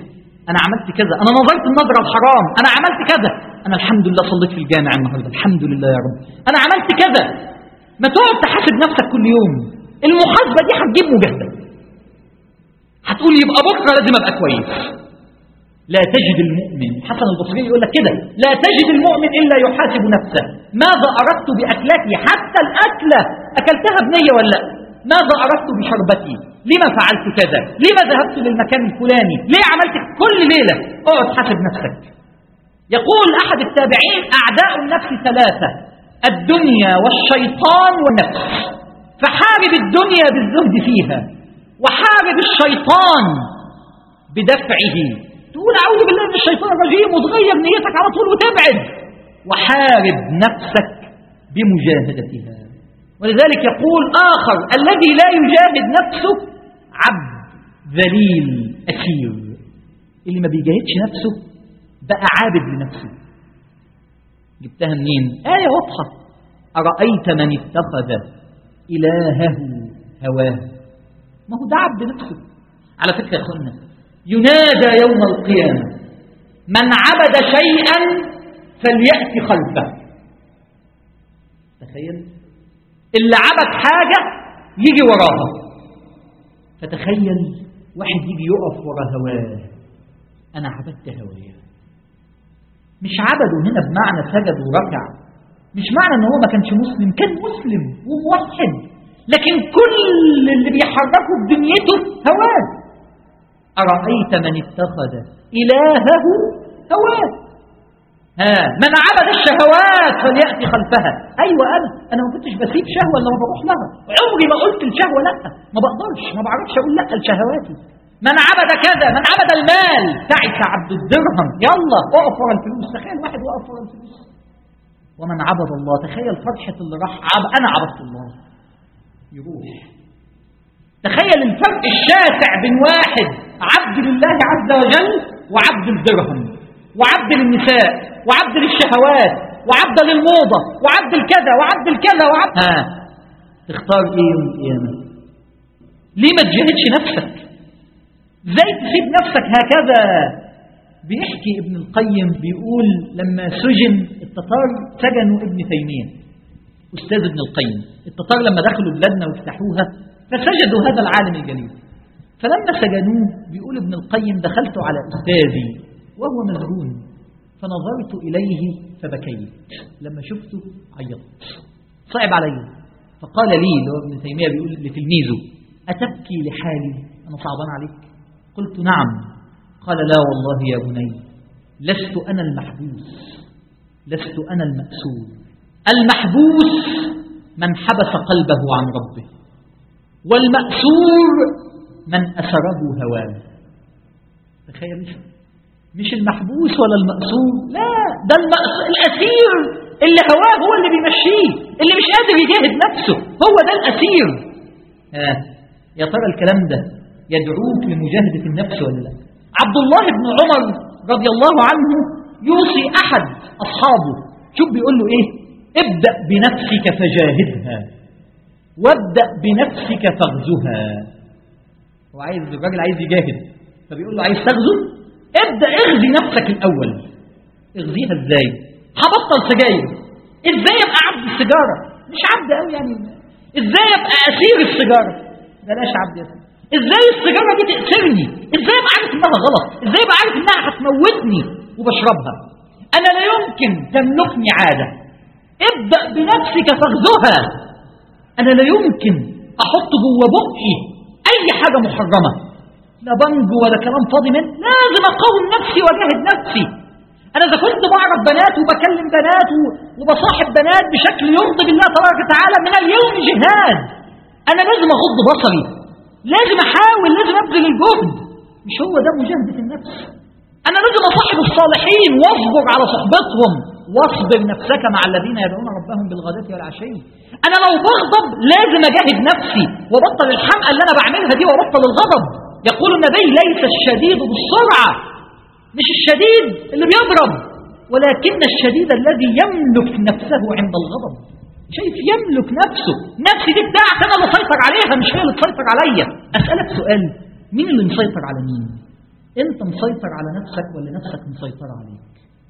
أنا عملت كذا أنا نظرت النظرة الحرام أنا عملت كذا أنا الحمد لله صليت في الجامع النهاردة الحمد لله يا رب أنا عملت كذا ما تقعد تحاسب نفسك كل يوم المحاسبة دي هتجيب مجاهدة هتقول يبقى بكرة لازم أبقى كويس لا تجد المؤمن حسن البصري يقول لك كده لا تجد المؤمن إلا يحاسب نفسه ماذا أردت بأكلتي حتى الأكلة أكلتها بنية ولا لا ماذا أردت بشربتي لما فعلت كذا لما ذهبت للمكان الفلاني ليه عملت كل ليلة اقعد حاسب نفسك يقول أحد التابعين أعداء النفس ثلاثة الدنيا والشيطان والنفس فحارب الدنيا بالزهد فيها وحارب الشيطان بدفعه تقول أعوذ بالله من الشيطان الرجيم وتغير نيتك على طول وتبعد وحارب نفسك بمجاهدتها ولذلك يقول آخر الذي لا يجاهد نفسه عبد ذليل أسير اللي ما بيجاهدش نفسه بقى عابد لنفسه جبتها منين آية واضحة أرأيت من اتخذ إلهه هواه ما هو ده عبد نفسه على فكرة يا أخوانا ينادى يوم القيامة من عبد شيئا فليأتي خلفه تخيل اللي عبد حاجة يجي وراها فتخيل واحد يجي يقف ورا هواه أنا عبدت هوايا مش عبده هنا بمعنى سجد وركع مش معنى ان هو ما كانش مسلم كان مسلم وموحد لكن كل اللي بيحركه بدنيته هواه أرأيت من اتخذ إلهه هواه ها من عبد الشهوات فليأتي خلفها أيوة أنا أنا ما كنتش بسيب شهوة لما بروح لها عمري ما قلت الشهوة لا ما بقدرش ما بعرفش أقول لا لشهواتي من عبد كذا من عبد المال تعس عبد الدرهم يلا اقف ورا الفلوس تخيل واحد وقف ورا الفلوس ومن عبد الله تخيل فرحة اللي راح عب أنا عبدت الله يروح تخيل الفرق الشاسع بين واحد عبد لله عز وجل وعبد الدرهم وعبد للنساء وعبد للشهوات وعبد للموضة وعبد الكذا وعبد الكذا وعبد ها تختار ايه يوم القيامة ليه ما تجاهدش نفسك ازاي تسيب نفسك هكذا بيحكي ابن القيم بيقول لما سجن التتار سجنوا ابن تيمية أستاذ ابن القيم التتار لما دخلوا بلادنا وافتحوها فسجدوا هذا العالم الجليل فلما سجنوه بيقول ابن القيم دخلت على أستاذي وهو مذهول فنظرت إليه فبكيت لما شفته عيطت صعب علي فقال لي اللي هو ابن تيمية بيقول لتلميذه أتبكي لحالي أنا صعبان عليك قلت نعم قال لا والله يا بني لست أنا المحبوس لست أنا المأسور المحبوس من حبس قلبه عن ربه والمأسور من أسره هواه تخيل مش مش المحبوس ولا المأسور لا ده المأس... الأسير اللي هواه هو اللي بيمشيه اللي مش قادر يجاهد نفسه هو ده الأسير آه. يا ترى الكلام ده يدعوك لمجاهدة النفس ولا لا عبد الله بن عمر رضي الله عنه يوصي أحد أصحابه شوف بيقول له إيه ابدأ بنفسك فجاهدها وابدأ بنفسك فاغزها هو عايز الراجل عايز يجاهد فبيقول له عايز تغزو ابدأ اغزي نفسك الأول اغزيها ازاي هبطل سجاير ازاي ابقى عبد السيجارة مش عبد قوي يعني ازاي ابقى اسير السيجارة بلاش عبد يا سيدي ازاي السيجارة دي تأثرني ازاي ابقى عارف انها غلط ازاي ابقى عارف انها هتموتني وبشربها انا لا يمكن تملكني عادة ابدأ بنفسك فاغزها انا لا يمكن احط جوه بقي اي حاجة محرمة لا بنج ولا كلام فاضي من لازم اقاوم نفسي واجاهد نفسي انا اذا كنت بعرف بنات وبكلم بنات وبصاحب بنات بشكل يرضي بالله تبارك وتعالى من اليوم جهاد انا لازم اغض بصري لازم احاول لازم ابذل الجهد مش هو ده مجاهدة النفس انا لازم اصاحب الصالحين واصبر على صحبتهم واصبر نفسك مع الذين يدعون ربهم بالغداة والعشي انا لو بغضب لازم اجاهد نفسي وبطل الحمقى اللي انا بعملها دي وبطل الغضب يقول النبي ليس الشديد بالسرعة مش الشديد اللي بيضرب ولكن الشديد الذي يملك نفسه عند الغضب شايف يملك نفسه نفسي دي بتاعت انا اللي مسيطر عليها مش هي اللي تسيطر عليا اسالك سؤال مين اللي مسيطر على مين انت مسيطر على نفسك ولا نفسك مسيطرة عليك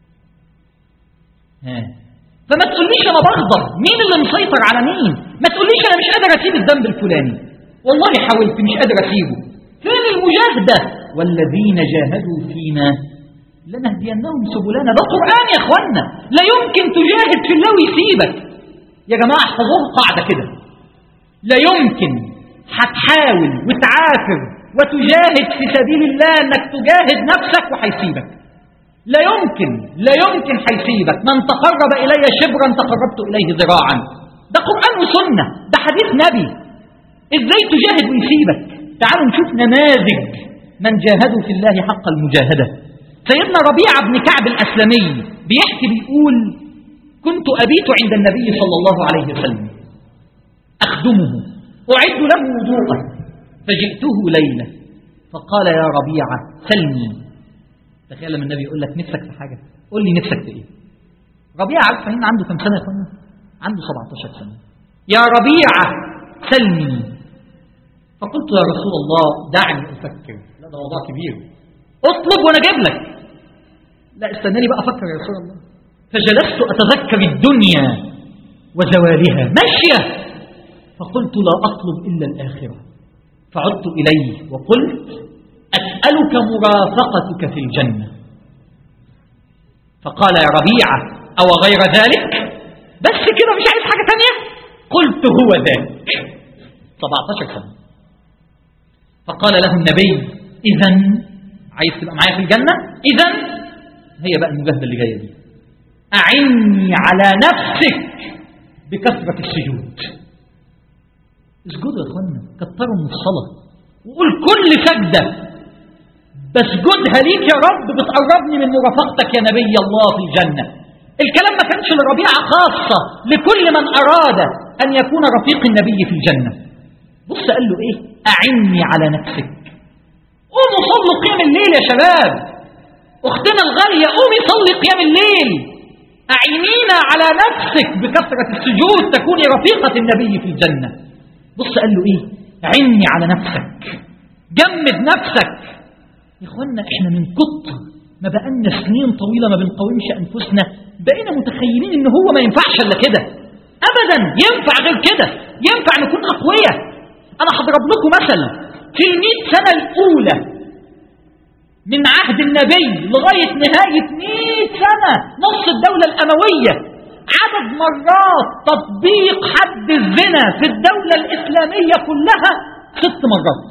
ها فما تقوليش انا بغضب مين اللي مسيطر على مين ما تقوليش انا مش قادر اسيب الذنب الفلاني والله حاولت مش قادر اسيبه فين المجاهدة والذين جاهدوا فينا لنهدينهم سبلنا ده قرآن يا اخوانا لا يمكن تجاهد في الله ويسيبك يا جماعة احفظوها قاعدة كده لا يمكن هتحاول وتعافر وتجاهد في سبيل الله انك تجاهد نفسك وهيسيبك لا يمكن لا يمكن هيسيبك من تقرب الي شبرا تقربت اليه ذراعا ده قران وسنه ده حديث نبي ازاي تجاهد ويسيبك تعالوا نشوف نماذج من جاهدوا في الله حق المجاهده سيدنا ربيعه بن كعب الاسلمي بيحكي بيقول كنت ابيت عند النبي صلى الله عليه وسلم اخدمه اعد له وضوءا فجئته ليله فقال يا ربيعه سلني تخيل لما النبي يقول لك نفسك في حاجة قول لي نفسك في ايه ربيعة عارف فاهمين عنده كم سنة يا اخوانا عنده 17 سنة يا ربيعة سلني فقلت يا رسول الله دعني أفكر لا ده موضوع كبير اطلب وانا اجيب لك لا استناني بقى افكر يا رسول الله فجلست اتذكر الدنيا وزوالها ماشية فقلت لا اطلب الا الاخرة فعدت اليه وقلت أسألك مرافقتك في الجنة فقال يا ربيعة أو غير ذلك بس كده مش عايز حاجة تانية قلت هو ذلك 17 سنة فقال له النبي إذا عايز تبقى معايا في الجنة إذا هي بقى المجاهدة اللي جاية دي أعني على نفسك بكثرة السجود اسجدوا يا اخوانا كتروا من الصلاة وقول كل سجدة بسجدها ليك يا رب بتقربني من مرافقتك يا نبي الله في الجنة الكلام ما كانش لربيعة خاصة لكل من أراد أن يكون رفيق النبي في الجنة بص قال له إيه أعني على نفسك قوموا صلوا قيام الليل يا شباب أختنا الغالية قومي صلي قيام الليل أعينينا على نفسك بكثرة السجود تكوني رفيقة النبي في الجنة بص قال له إيه عني على نفسك جمد نفسك يا اخوانا احنا من كتر ما بقالنا سنين طويله ما بنقاومش انفسنا بقينا متخيلين ان هو ما ينفعش الا كده ابدا ينفع غير كده ينفع نكون اقوياء انا هضرب لكم مثل في المئة سنه الاولى من عهد النبي لغايه نهايه 100 سنه نص الدوله الامويه عدد مرات تطبيق حد الزنا في الدوله الاسلاميه كلها ست مرات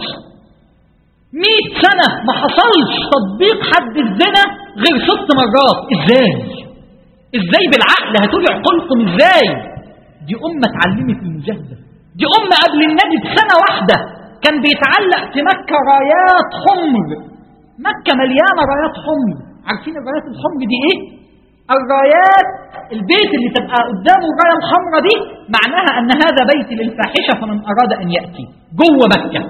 مئة سنة ما حصلش تطبيق حد الزنا غير ست مرات ازاي ازاي بالعقل هتقولي عقولكم ازاي دي أمة اتعلمت المجاهدة دي أمة قبل النبي بسنة واحدة كان بيتعلق في مكة رايات حمر مكة مليانة رايات حمر عارفين الرايات الحمر دي ايه الرايات البيت اللي تبقى قدامه الراية الحمراء دي معناها أن هذا بيت للفاحشة فمن أراد أن يأتي جوه مكة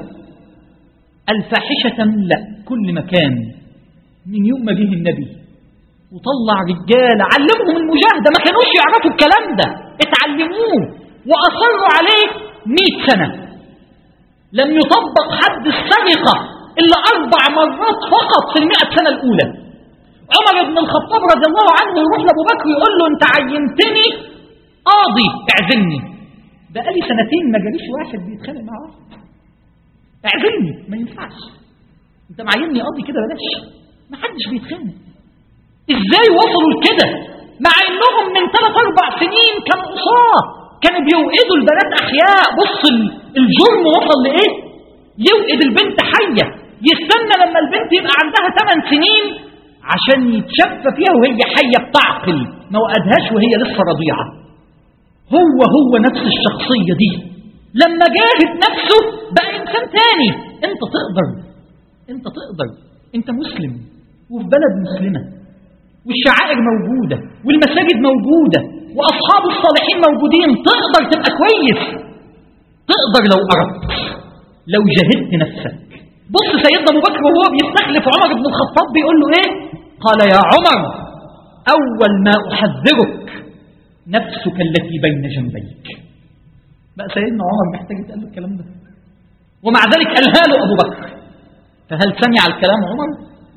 الفاحشة تملأ كل مكان من يوم ما جه النبي وطلع رجال علمهم المجاهدة ما كانوش يعرفوا الكلام ده اتعلموه وأصروا عليه مئة سنة لم يطبق حد السرقة إلا أربع مرات فقط في المئة سنة الأولى عمر بن الخطاب رضي الله عنه يروح لأبو بكر يقول له أنت عينتني قاضي اعزلني بقالي سنتين ما جاليش واحد بيتخانق مع واحد اعزلني ما ينفعش انت معيني قاضي كده بلاش ما حدش بيتخانق ازاي وصلوا لكده مع انهم من ثلاث اربع سنين كانوا قصاه كانوا بيوقدوا البنات احياء بص الجرم وصل لايه يوقد البنت حيه يستنى لما البنت يبقى عندها ثمان سنين عشان يتشفى فيها وهي حيه بتعقل ما وقدهاش وهي لسه رضيعه هو هو نفس الشخصيه دي لما جاهد نفسه بقى انسان تاني انت تقدر انت تقدر انت مسلم وفي بلد مسلمه والشعائر موجوده والمساجد موجوده واصحاب الصالحين موجودين تقدر تبقى كويس تقدر لو اردت لو جاهدت نفسك بص سيدنا ابو بكر وهو بيستخلف عمر بن الخطاب بيقول له ايه قال يا عمر اول ما احذرك نفسك التي بين جنبيك بقى سيدنا عمر محتاج يتقال له الكلام ده ومع ذلك قالها له ابو بكر فهل سمع الكلام عمر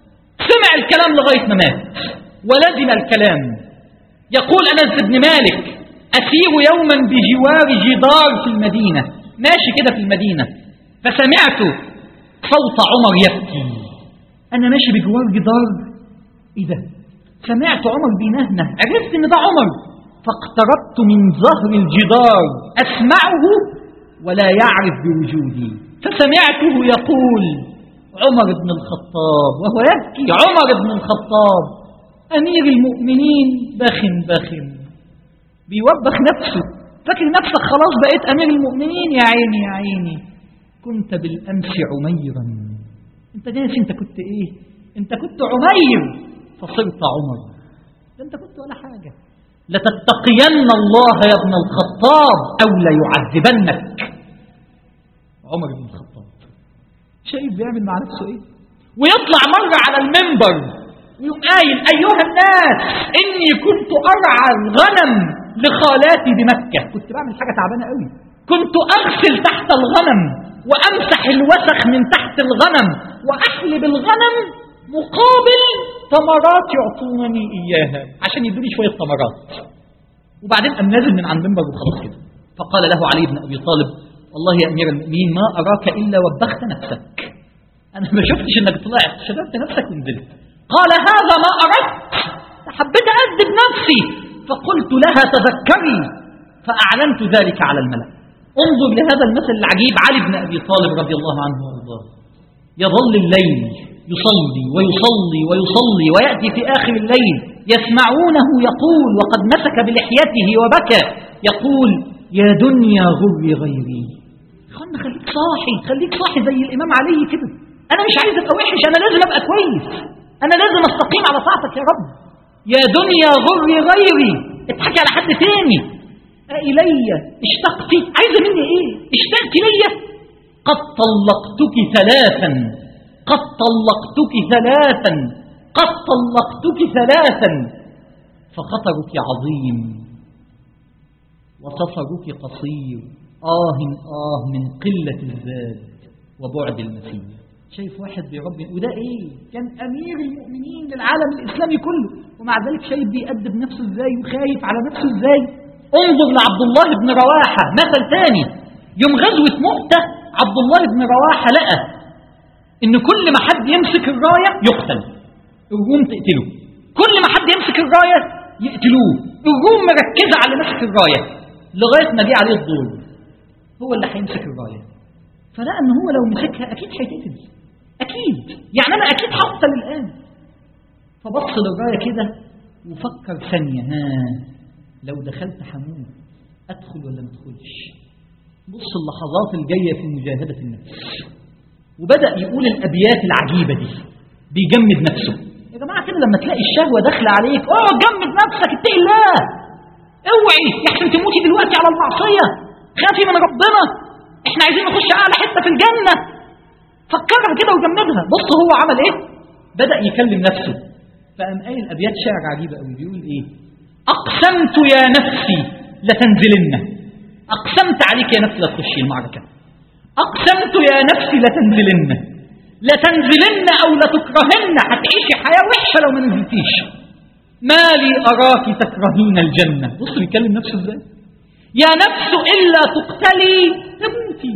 سمع الكلام لغاية ما مات ولزم الكلام يقول أنس بن مالك أسير يوما بجوار جدار في المدينة ماشي كده في المدينة فسمعت صوت عمر يبكي أنا ماشي بجوار جدار إيه ده سمعت عمر بينهنه عرفت إن ده عمر فاقتربت من ظهر الجدار أسمعه ولا يعرف بوجودي فسمعته يقول عمر بن الخطاب وهو يبكي عمر بن الخطاب أمير المؤمنين بخن بخن بيوبخ نفسه فاكر نفسك خلاص بقيت أمير المؤمنين يا عيني يا عيني كنت بالأمس عميرا انت ناسي انت كنت ايه انت كنت عمير فصرت عمر ده انت كنت ولا حاجة لتتقين الله يا ابن الخطاب أو ليعذبنك عمر بن الخطاب شايف بيعمل مع نفسه ايه ويطلع مرة على المنبر ويقوم قايل أيها الناس إني كنت أرعى الغنم لخالاتي بمكة كنت بعمل حاجة تعبانة قوي كنت أغسل تحت الغنم وأمسح الوسخ من تحت الغنم وأحلب الغنم مقابل ثمرات يعطونني إياها عشان يدوني شوية ثمرات وبعدين قام نازل من عن المنبر وخلاص كده فقال له علي بن أبي طالب والله يا أمير المؤمنين ما أراك إلا وبخت نفسك أنا ما شفتش إنك طلعت شددت نفسك ونزلت قال هذا ما أردت حبيت أدب نفسي فقلت لها تذكري فأعلنت ذلك على الملأ انظر لهذا المثل العجيب علي بن أبي طالب رضي الله عنه وارضاه يظل الليل يصلي ويصلي ويصلي ويأتي في آخر الليل يسمعونه يقول وقد مسك بلحيته وبكى يقول يا دنيا غري غيري خلنا خليك صاحي خليك صاحي زي الإمام علي كده أنا مش عايز أبقى وحش أنا لازم أبقى كويس أنا لازم أستقيم على طاعتك يا رب يا دنيا غري غيري اضحكي على حد تاني إلي اشتقتي عايزة مني ايه اشتقت لي قد طلقتك ثلاثا قد طلقتك ثلاثا قد طلقتك ثلاثا فخطرك عظيم وسفرك قصير آه آه من قلة الزاد وبعد المسير شايف واحد بيربي وده ايه كان امير المؤمنين للعالم الاسلامي كله ومع ذلك شايف بيأدب نفسه ازاي وخايف على نفسه ازاي انظر لعبد الله بن رواحة مثل ثاني يوم غزوة مؤتة عبد الله بن رواحة لقى ان كل ما حد يمسك الراية يقتل الروم تقتله كل ما حد يمسك الراية يقتلوه الروم مركزة على مسك الراية لغاية ما جه عليه الدور هو اللي هيمسك الراية فلقى ان هو لو مسكها اكيد هيتقتل اكيد يعني انا اكيد هقتل الان فبص للراية كده وفكر ثانية ها لو دخلت حموم ادخل ولا ما ادخلش بص اللحظات الجاية في مجاهدة النفس وبدأ يقول الأبيات العجيبة دي بيجمد نفسه يا جماعة كده لما تلاقي الشهوة داخلة عليك اوعى جمد نفسك اتقي الله اوعي يحسن تموتي دلوقتي على المعصية خافي من ربنا احنا عايزين نخش اعلى حتة في الجنة فكرها كده وجمدها بص هو عمل ايه بدأ يكلم نفسه فقام قايل أبيات شعر عجيبة قوي بيقول ايه أقسمت يا نفسي لتنزلن أقسمت عليك يا نفسي لا تخشي المعركة أقسمت يا نفسي لتنزلن لتنزلن أو لتكرهن هتعيشي حياة وحشة لو ما نزلتيش ما لي أراك تكرهين الجنة بص بيتكلم نفسه ازاي يا نفس إلا تقتلي تموتي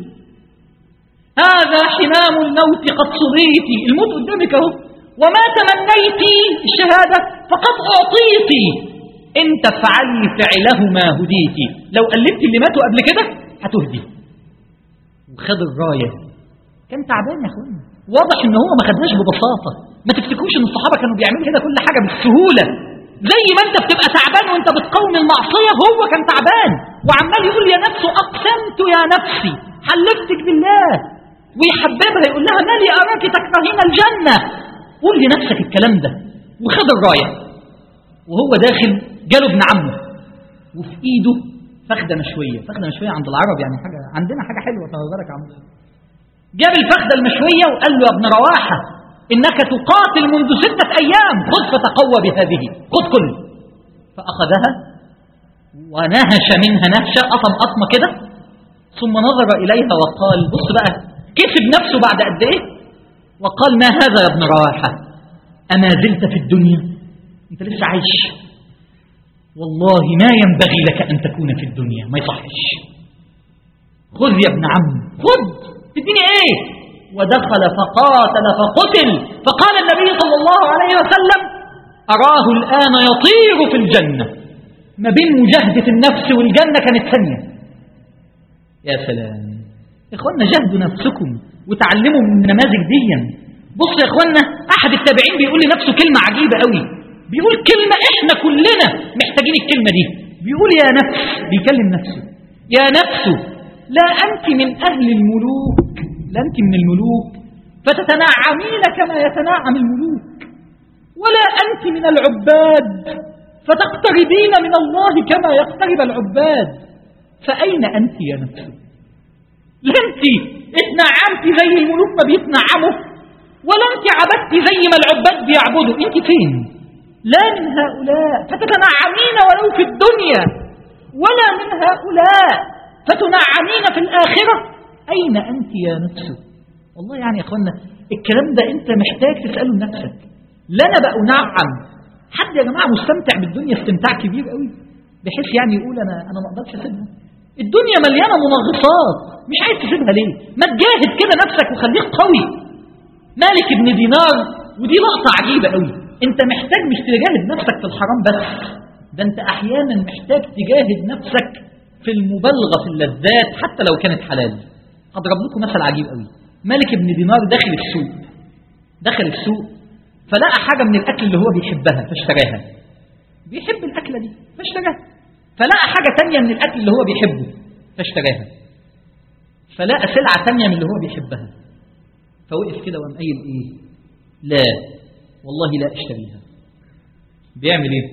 هذا حمام الموت قد صغيتي الموت قدامك اهو وما تمنيتي الشهادة فقد أعطيتي إن تفعلي فعله ما هديتي لو قلبت اللي ماتوا قبل كده هتهدي وخد الراية كان تعبان يا اخوان واضح ان هو ما خدهاش ببساطة ما تفتكروش ان الصحابة كانوا بيعملوا كده كل حاجة بالسهولة زي ما انت بتبقى تعبان وانت بتقاوم المعصية هو كان تعبان وعمال يقول يا نفس اقسمت يا نفسي حلفتك بالله ويحببها يقول لها مالي اراك تكرهين الجنة قول لنفسك الكلام ده وخد الراية وهو داخل جاله ابن عمه وفي ايده فخده مشويه فخده مشويه عند العرب يعني حاجه عندنا حاجه حلوه بالك يا عم جاب الفخده المشويه وقال له يا ابن رواحه انك تقاتل منذ سته ايام خذ فتقوى بهذه خذ كل فاخذها ونهش منها نهشه قطم قطمه كده ثم نظر اليها وقال بص بقى كسب نفسه بعد قد ايه وقال ما هذا يا ابن رواحه أما زلت في الدنيا أنت لسه عايش والله ما ينبغي لك أن تكون في الدنيا ما يصحش خذ يا ابن عم خذ تديني ايه ودخل فقاتل فقتل فقال النبي صلى الله عليه وسلم أراه الآن يطير في الجنة ما بين مجاهدة النفس والجنة كانت ثانية يا سلام يا إخوانا جاهدوا نفسكم وتعلموا من النماذج دي بص يا إخوانا أحد التابعين بيقول لنفسه كلمة عجيبة قوي بيقول كلمة إحنا كلنا محتاجين الكلمة دي بيقول يا نفس بيكلم نفسه يا نفس لا أنت من أهل الملوك لا أنت من الملوك فتتنعمين كما يتنعم الملوك ولا أنت من العباد فتقتربين من الله كما يقترب العباد فأين أنت يا نفس لا أنت اتنعمت زي الملوك ما بيتنعموا ولا أنت عبدت زي ما العباد بيعبدوا أنت فين لا من هؤلاء فتتنعمين ولو في الدنيا ولا من هؤلاء فتنعمين في الآخرة أين أنت يا نفس والله يعني يا أخوانا الكلام ده أنت محتاج تسأله لنفسك لا أنا بقى أنعم حد يا جماعة مستمتع بالدنيا استمتاع كبير قوي بحيث يعني يقول أنا أنا ما أقدرش أسيبها الدنيا مليانة منغصات مش عايز تسيبها ليه ما تجاهد كده نفسك وخليك قوي مالك ابن دينار ودي لقطة عجيبة قوي انت محتاج مش تجاهد نفسك في الحرام بس ده انت احيانا محتاج تجاهد نفسك في المبالغة في اللذات حتى لو كانت حلال هضرب لكم مثل عجيب قوي مالك ابن دينار داخل السوق دخل السوق فلقى حاجة من الأكل اللي هو بيحبها فاشتراها بيحب الأكلة دي فاشتراها فلقى حاجة تانية من الأكل اللي هو بيحبه فاشتراها فلقى سلعة تانية من اللي هو بيحبها فوقف كده وقام قايل ايه لا والله لا اشتريها بيعمل ايه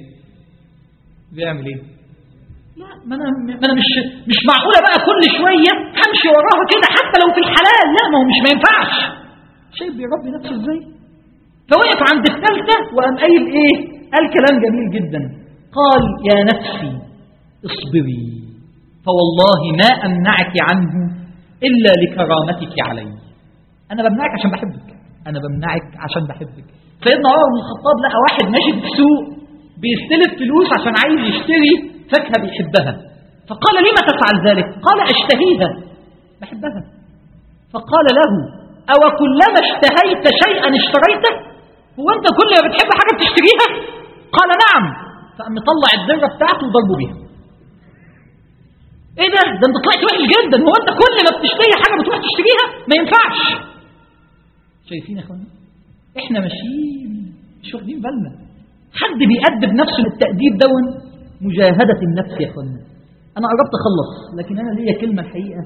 بيعمل ايه لا ما انا ما انا مش مش معقوله بقى كل شويه همشي وراها كده حتى لو في الحلال لا ما هو مش ما ينفعش شايف بيربي نفسه ازاي فوقف عند الثالثه وقام قايل ايه قال كلام جميل جدا قال يا نفسي اصبري فوالله ما امنعك عنه الا لكرامتك علي انا بمنعك عشان بحبك انا بمنعك عشان بحبك سيدنا عمر بن الخطاب لقى واحد ماشي في السوق بيستلف فلوس عشان عايز يشتري فاكهه بيحبها فقال لما تفعل ذلك قال اشتهيها بحبها فقال له او كلما اشتهيت شيئا اشتريته هو انت كل ما بتحب حاجه بتشتريها قال نعم فقام مطلع الذره بتاعته وضربه بيها ايه ده ده انت طلعت وحش جدا هو انت كل ما بتشتري حاجه بتروح تشتريها ما ينفعش شايفين يا اخوانا احنا ماشيين مش واخدين بالنا حد بيأدب نفسه للتأديب دون مجاهدة النفس يا اخوانا انا قربت اخلص لكن انا ليا كلمة الحقيقة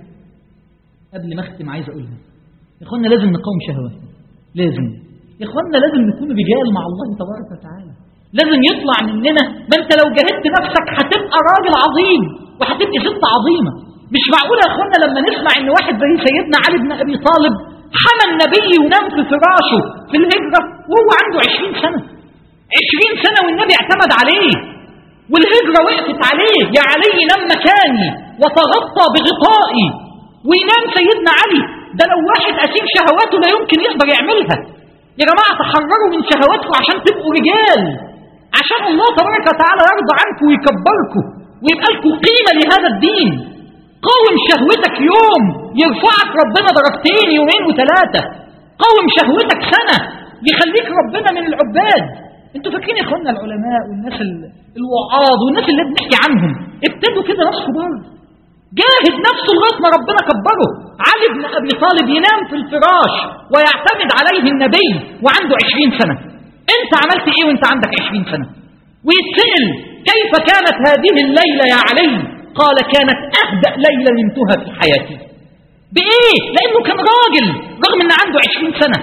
قبل ما اختم عايز اقولها يا اخوانا لازم نقاوم شهواتنا لازم يا اخوانا لازم نكون رجال مع الله تبارك وتعالى لازم يطلع مننا ما انت لو جاهدت نفسك هتبقى راجل عظيم وهتبقى ست عظيمة مش معقولة يا اخوانا لما نسمع ان واحد زي سيدنا علي بن ابي طالب حمى النبي ونام في فراشه في الهجرة وهو عنده عشرين سنة عشرين سنة والنبي اعتمد عليه والهجرة وقفت عليه يا علي نام مكاني وتغطى بغطائي وينام سيدنا علي ده لو واحد أسير شهواته لا يمكن يقدر يعملها يا جماعة تحرروا من شهواتكم عشان تبقوا رجال عشان الله تبارك وتعالى يرضى عنكم ويكبركم ويبقى لكم قيمة لهذا الدين قاوم شهوتك يوم يرفعك ربنا درجتين يومين وثلاثة قاوم شهوتك سنة يخليك ربنا من العباد انتوا فاكرين يا اخوانا العلماء والناس الوعاظ والناس اللي بنحكي عنهم ابتدوا كده ناس كبار جاهد نفسه لغايه ما ربنا كبره علي بن ابي طالب ينام في الفراش ويعتمد عليه النبي وعنده عشرين سنه انت عملت ايه وانت عندك عشرين سنه ويتسال كيف كانت هذه الليله يا علي قال كانت أهدأ ليلة نمتها في حياتي بإيه؟ لأنه كان راجل رغم أن عنده عشرين سنة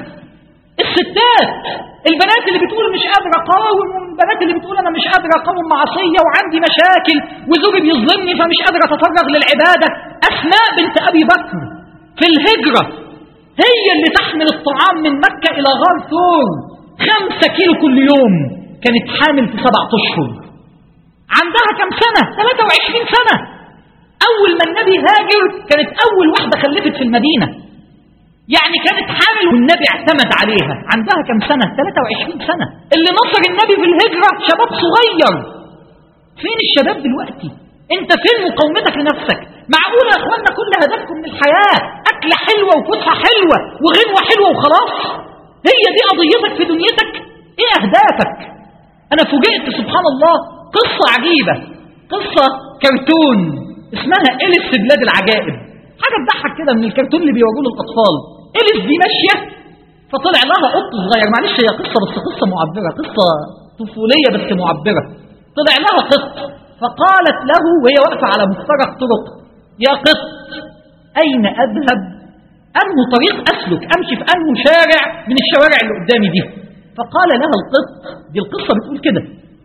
الستات البنات اللي بتقول مش قادرة أقاوم والبنات اللي بتقول أنا مش قادرة أقاوم معصية وعندي مشاكل وزوجي بيظلمني فمش قادرة أتفرغ للعبادة أسماء بنت أبي بكر في الهجرة هي اللي تحمل الطعام من مكة إلى غار ثور خمسة كيلو كل يوم كانت حامل في سبعة أشهر عندها كم سنة 23 سنة أول ما النبي هاجر كانت أول واحدة خلفت في المدينة يعني كانت حامل والنبي اعتمد عليها عندها كم سنة 23 سنة اللي نصر النبي في الهجرة شباب صغير فين الشباب دلوقتي انت فين مقاومتك لنفسك معقولة يا اخوانا كل هدفكم من الحياة اكلة حلوة وفسحة حلوة وغنوة حلوة وخلاص هي دي قضيتك في دنيتك ايه اهدافك انا فوجئت سبحان الله قصة عجيبة قصة كرتون اسمها إليس في بلاد العجائب حاجة تضحك كده من الكرتون اللي بيواجهوه للأطفال إليس دي ماشية فطلع لها قط صغير معلش هي قصة بس قصة معبرة قصة طفولية بس معبرة طلع لها قط فقالت له وهي واقفة على مفترق طرق يا قط أين أذهب أنه طريق أسلك أمشي في أنه شارع من الشوارع اللي قدامي دي فقال لها القط دي القصة بتقول كده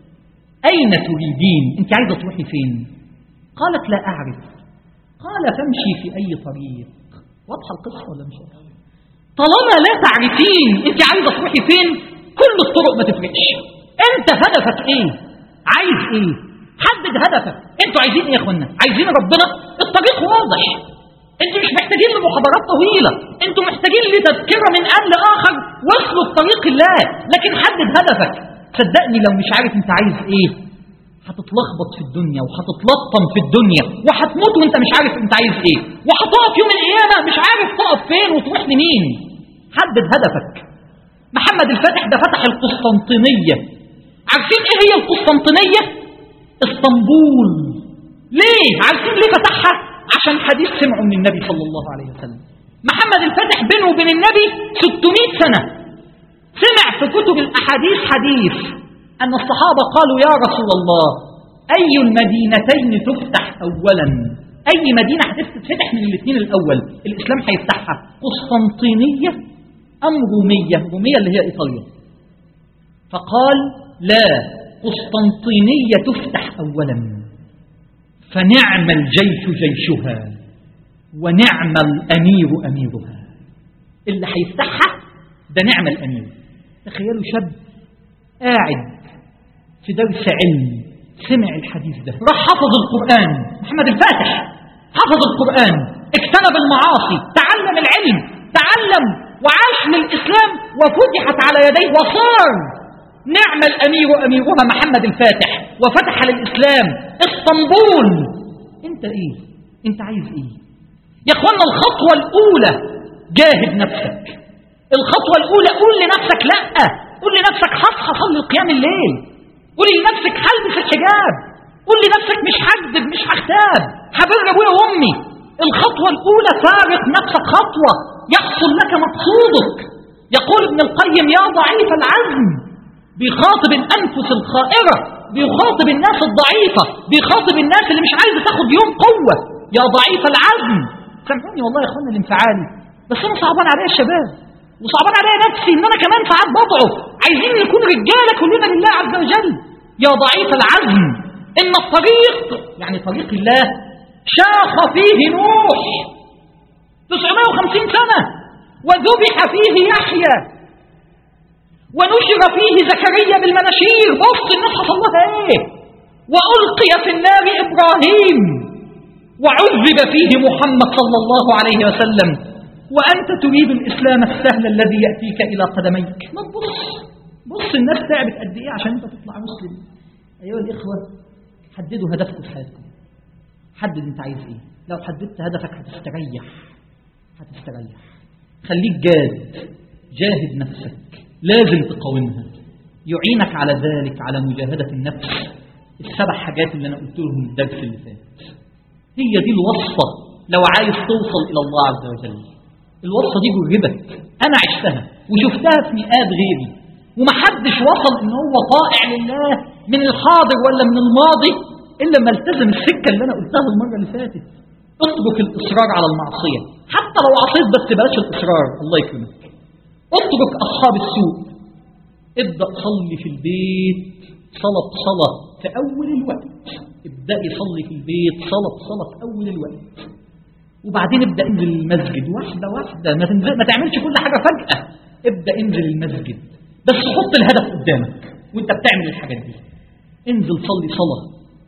أين تريدين أنت عايزة تروحي فين قالت لا أعرف قال فامشي في أي طريق واضحة القصة ولا مش واضحة طالما لا تعرفين أنت عايزة تروحي فين كل الطرق ما تفرقش أنت هدفك إيه عايز إيه حدد هدفك أنتوا عايزين إيه يا أخوانا عايزين ربنا الطريق واضح انتوا مش محتاجين لمحاضرات طويلة انتوا محتاجين لتذكرة من آن لآخر وصلوا الطريق الله لكن حدد هدفك صدقني لو مش عارف انت عايز ايه هتتلخبط في الدنيا وهتتلطم في الدنيا وهتموت وانت مش عارف انت عايز ايه وهتقف يوم القيامة مش عارف تقف فين وتروح لمين حدد هدفك محمد الفاتح ده فتح القسطنطينية عارفين ايه هي القسطنطينية اسطنبول ليه عارفين ليه فتحها عشان حديث سمعوا من النبي صلى الله عليه وسلم محمد الفاتح بينه وبين النبي 600 سنة سمع في كتب الأحاديث حديث أن الصحابة قالوا يا رسول الله أي المدينتين تفتح أولا أي مدينة هتفتح من الاثنين الأول الإسلام هيفتحها قسطنطينية أم رومية رومية اللي هي إيطاليا فقال لا قسطنطينية تفتح أولا فنعم الجيش جيشها ونعم الأمير أميرها اللي هيفتحها ده نعم الأمير تخيلوا شاب قاعد في درس علم سمع الحديث ده راح حفظ القرآن محمد الفاتح حفظ القرآن اجتنب المعاصي تعلم العلم تعلم وعاش للإسلام وفتحت على يديه وصار نعم الأمير أميرها محمد الفاتح وفتح للإسلام اسطنبول انت ايه انت عايز ايه يا اخوانا الخطوة الأولى جاهد نفسك الخطوة الأولى قول لنفسك لا قول لنفسك هصحى صلي قيام الليل قول لنفسك هلبس الحجاب قول لنفسك مش هكذب مش هغتاب هبر ابويا وامي الخطوة الأولى فارق نفسك خطوة يحصل لك مقصودك يقول ابن القيم يا ضعيف العزم بيخاطب الأنفس الخائرة بيخاطب الناس الضعيفة بيخاطب الناس اللي مش عايزة تاخد يوم قوة يا ضعيف العزم سامحوني والله يا اخوانا الانفعالي بس انا صعبان عليا الشباب وصعبان عليا نفسي ان انا كمان ساعات بضعف عايزين نكون رجاله كلنا لله عز وجل يا ضعيف العزم ان الطريق يعني طريق الله شاخ فيه نوح 950 سنه وذبح فيه يحيى ونشر فيه زكريا بالمناشير بص الناس حصل لها ايه والقي في النار ابراهيم وعذب فيه محمد صلى الله عليه وسلم وانت تريد الاسلام السهل الذي ياتيك الى قدميك ما تبص بص الناس تعبت قد ايه عشان انت تطلع مسلم ايها الاخوه حددوا هدفكم في حياتكم حدد انت عايز ايه لو حددت هدفك هتستريح هتستريح خليك جاد جاهد نفسك لازم تقاومها يعينك على ذلك على مجاهدة النفس السبع حاجات اللي أنا قلت لهم الدرس اللي فات هي دي الوصفة لو عايز توصل إلى الله عز وجل الوصفة دي جربت أنا عشتها وشفتها في مئات غيري ومحدش وصل إن هو طائع لله من الحاضر ولا من الماضي إلا ما التزم السكة اللي أنا قلتها المرة اللي فاتت اترك الإصرار على المعصية حتى لو عصيت بس بلاش الإصرار الله يكرمك اترك أصحاب السوء ابدأ صلي في البيت صلاة صلاة في أول الوقت ابدأ صلي في البيت صلاة صلاة في أول الوقت وبعدين ابدأ انزل المسجد واحدة واحدة ما, تنزل ما تعملش كل حاجة فجأة ابدأ انزل المسجد بس حط الهدف قدامك وانت بتعمل الحاجات دي انزل صلي صلاة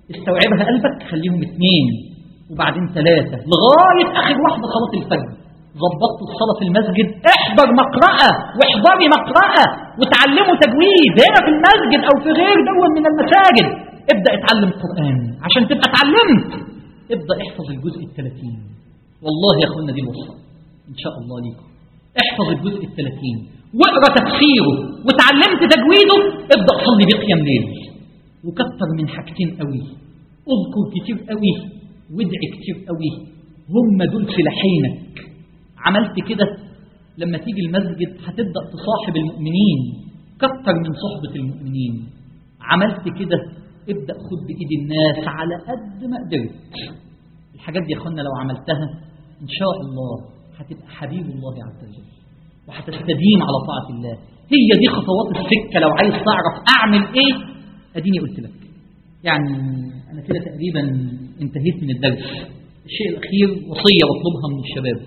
استوعبها قلبك خليهم اثنين وبعدين ثلاثة لغاية آخر واحدة صلاة الفجر ظبطت الصلاة في المسجد احضر مقرأة واحضري مقرأة وتعلموا تجويد هنا في المسجد أو في غير دول من المساجد ابدأ اتعلم قرآن عشان تبقى اتعلمت ابدأ احفظ الجزء الثلاثين والله يا أخوانا دي الوصفة إن شاء الله ليكم احفظ الجزء الثلاثين واقرا تفسيره وتعلمت تجويده ابدأ صلي بيه قيام ليل وكتر من حاجتين قوي اذكر كتير قوي وادعي كتير قوي هم دول سلاحينك عملت كده لما تيجي المسجد هتبدأ تصاحب المؤمنين كتر من صحبة المؤمنين عملت كده ابدأ خد بإيد الناس على قد ما قدرت الحاجات دي يا اخوانا لو عملتها إن شاء الله هتبقى حبيب الله عز وجل وهتستديم على طاعة الله هي دي خطوات السكة لو عايز تعرف أعمل إيه أديني قلت لك يعني أنا كده تقريبا انتهيت من الدرس الشيء الأخير وصية بطلبها من الشباب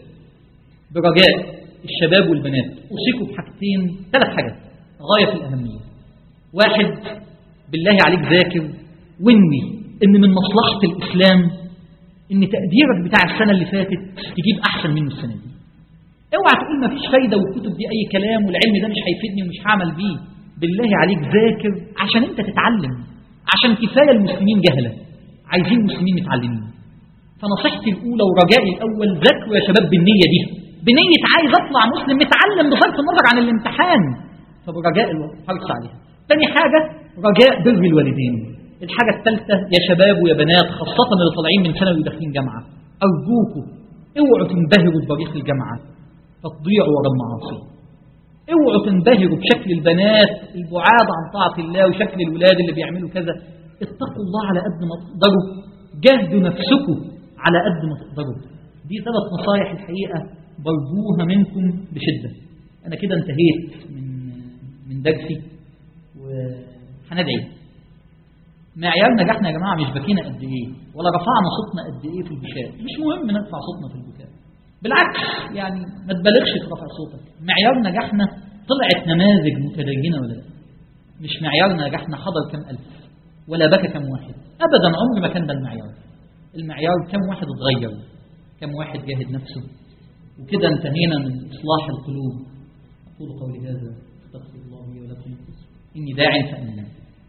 برجاء الشباب والبنات أوصيكم بحاجتين ثلاث حاجات غاية في الأهمية واحد بالله عليك ذاكر واني ان من مصلحة الإسلام ان تقديرك بتاع السنة اللي فاتت تجيب أحسن منه السنة دي اوعى تقول ما فيش فايدة والكتب دي أي كلام والعلم ده مش هيفيدني ومش هعمل بيه بالله عليك ذاكر عشان انت تتعلم عشان كفاية المسلمين جهلة عايزين مسلمين متعلمين فنصيحتي الأولى ورجائي الأول ذاكروا يا شباب بالنية دي بنية عايز أطلع مسلم متعلم بصرف النظر عن الامتحان فبرجاء الحرص عليها تاني حاجة رجاء بر الوالدين الحاجة الثالثة يا شباب ويا بنات خاصة اللي طالعين من ثانوي وداخلين جامعة أرجوكم اوعوا تنبهروا بطريق الجامعة فتضيعوا ورا المعاصي اوعوا تنبهروا بشكل البنات البعاد عن طاعة الله وشكل الولاد اللي بيعملوا كذا اتقوا الله على قد ما تقدروا جاهدوا نفسكم على قد ما تقدروا دي ثلاث نصايح الحقيقة برجوها منكم بشدة أنا كده انتهيت من من درسي وهندعي معيار نجاحنا يا جماعة مش بكينا قد إيه ولا رفعنا صوتنا قد إيه في البكاء مش مهم نرفع صوتنا في البكاء بالعكس يعني ما تبالغش في رفع صوتك معيار نجاحنا طلعت نماذج متدينة ولا لا مش معيار نجاحنا حضر كم ألف ولا بكى كم واحد أبدا عمر ما كان ده المعيار المعيار كم واحد اتغير كم واحد جاهد نفسه وكده انتهينا من إصلاح القلوب أقول قولي هذا استغفر الله لي ولكم إني داع فأمنا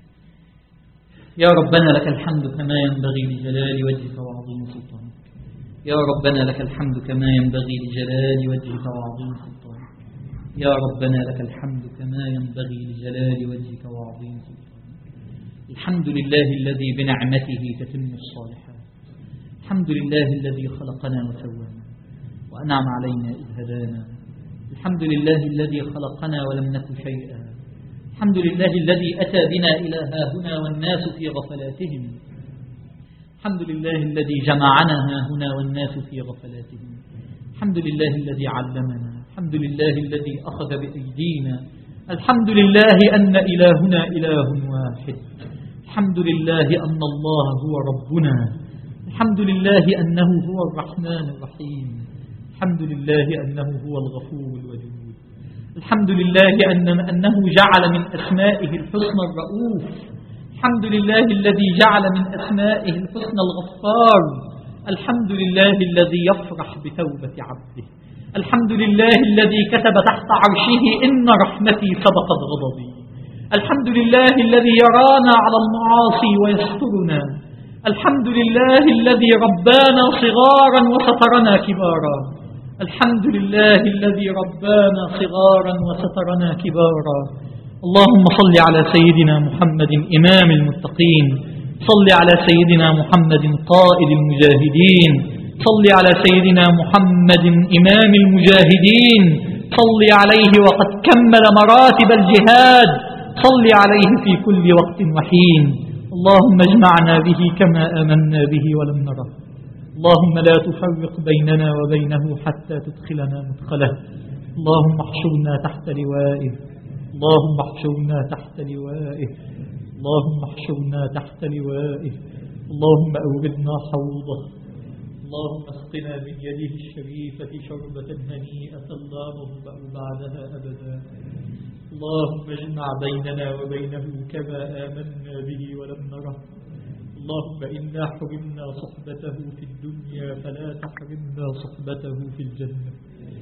يا ربنا لك الحمد كما ينبغي لجلال وجهك وعظيم سلطانك يا ربنا لك الحمد كما ينبغي لجلال وجهك وعظيم سلطانك يا ربنا لك الحمد كما ينبغي لجلال وجهك وعظيم سلطانك الحمد لله الذي بنعمته تتم الصالحات الحمد لله الذي خلقنا وسوانا وأنعم علينا إذ هدانا الحمد لله الذي خلقنا ولم نك شيئا الحمد لله الذي أتى بنا إلى ها هنا والناس في غفلاتهم الحمد لله الذي جمعنا ها هنا والناس في غفلاتهم الحمد لله الذي علمنا الحمد لله الذي أخذ بأيدينا الحمد لله أن إلهنا إله واحد الحمد لله أن الله هو ربنا الحمد لله أنه هو الرحمن الرحيم الحمد لله أنه هو الغفور الودود الحمد لله أن أنه جعل من أسمائه الحسنى الرؤوف الحمد لله الذي جعل من أسمائه الحسنى الغفار الحمد لله الذي يفرح بتوبة عبده الحمد لله الذي كتب تحت عرشه إن رحمتي سبقت غضبي الحمد لله الذي يرانا على المعاصي ويسترنا الحمد لله الذي ربانا صغارا وسترنا كبارا الحمد لله الذي ربانا صغارا وسترنا كبارا اللهم صل على سيدنا محمد إمام المتقين صل على سيدنا محمد قائد المجاهدين صل على سيدنا محمد إمام المجاهدين صل عليه وقد كمل مراتب الجهاد صل عليه في كل وقت وحين اللهم اجمعنا به كما آمنا به ولم نره اللهم لا تفرق بيننا وبينه حتى تدخلنا مدخله اللهم احشرنا تحت لوائه اللهم احشرنا تحت لوائه اللهم احشرنا تحت لوائه اللهم أوردنا حوضه اللهم اسقنا من يده الشريفة شربة هنيئة لا نظمأ بعدها أبدا اللهم اجمع بيننا وبينه كما آمنا به ولم نره اللهم إنا حرمنا صحبته في الدنيا فلا تحرمنا صحبته في الجنة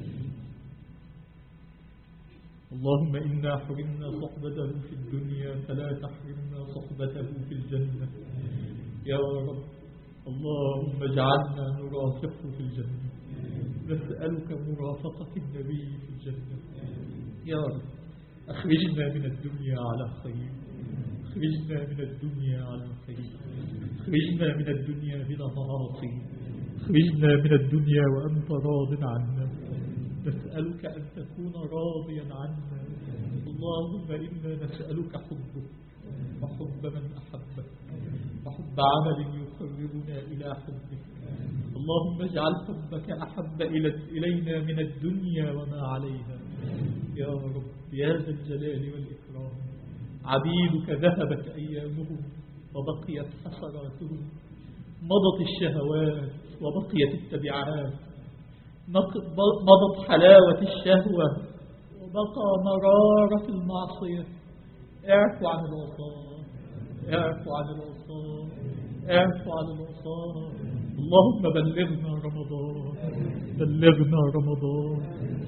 اللهم إنا حرمنا صحبته في الدنيا فلا تحرمنا صحبته في الجنة يا رب اللهم اجعلنا نرافقه في الجنة نسألك مرافقة النبي في الجنة يا رب أخرجنا من الدنيا على خير أخرجنا من الدنيا على خير أخرجنا من الدنيا بلا معاصي أخرجنا من الدنيا وأنت راض عنا نسألك أن تكون راضيا عنا اللهم إنا نسألك حبك وحب من أحبك وحب عمل يقربنا إلى حبك اللهم اجعل حبك أحب إلى- إلينا من الدنيا وما عليها يا رب يا ذا الجلال والإكرام عبيدك ذهبت أيامهم وبقيت حسراتهم مضت الشهوات وبقيت التبعات نق- ب- مضت حلاوة الشهوة وبقى مرارة المعصية اعفو عن الوصال اعفو عن الوصال اعفو عن الوصال اللهم بلغنا رمضان بلغنا رمضان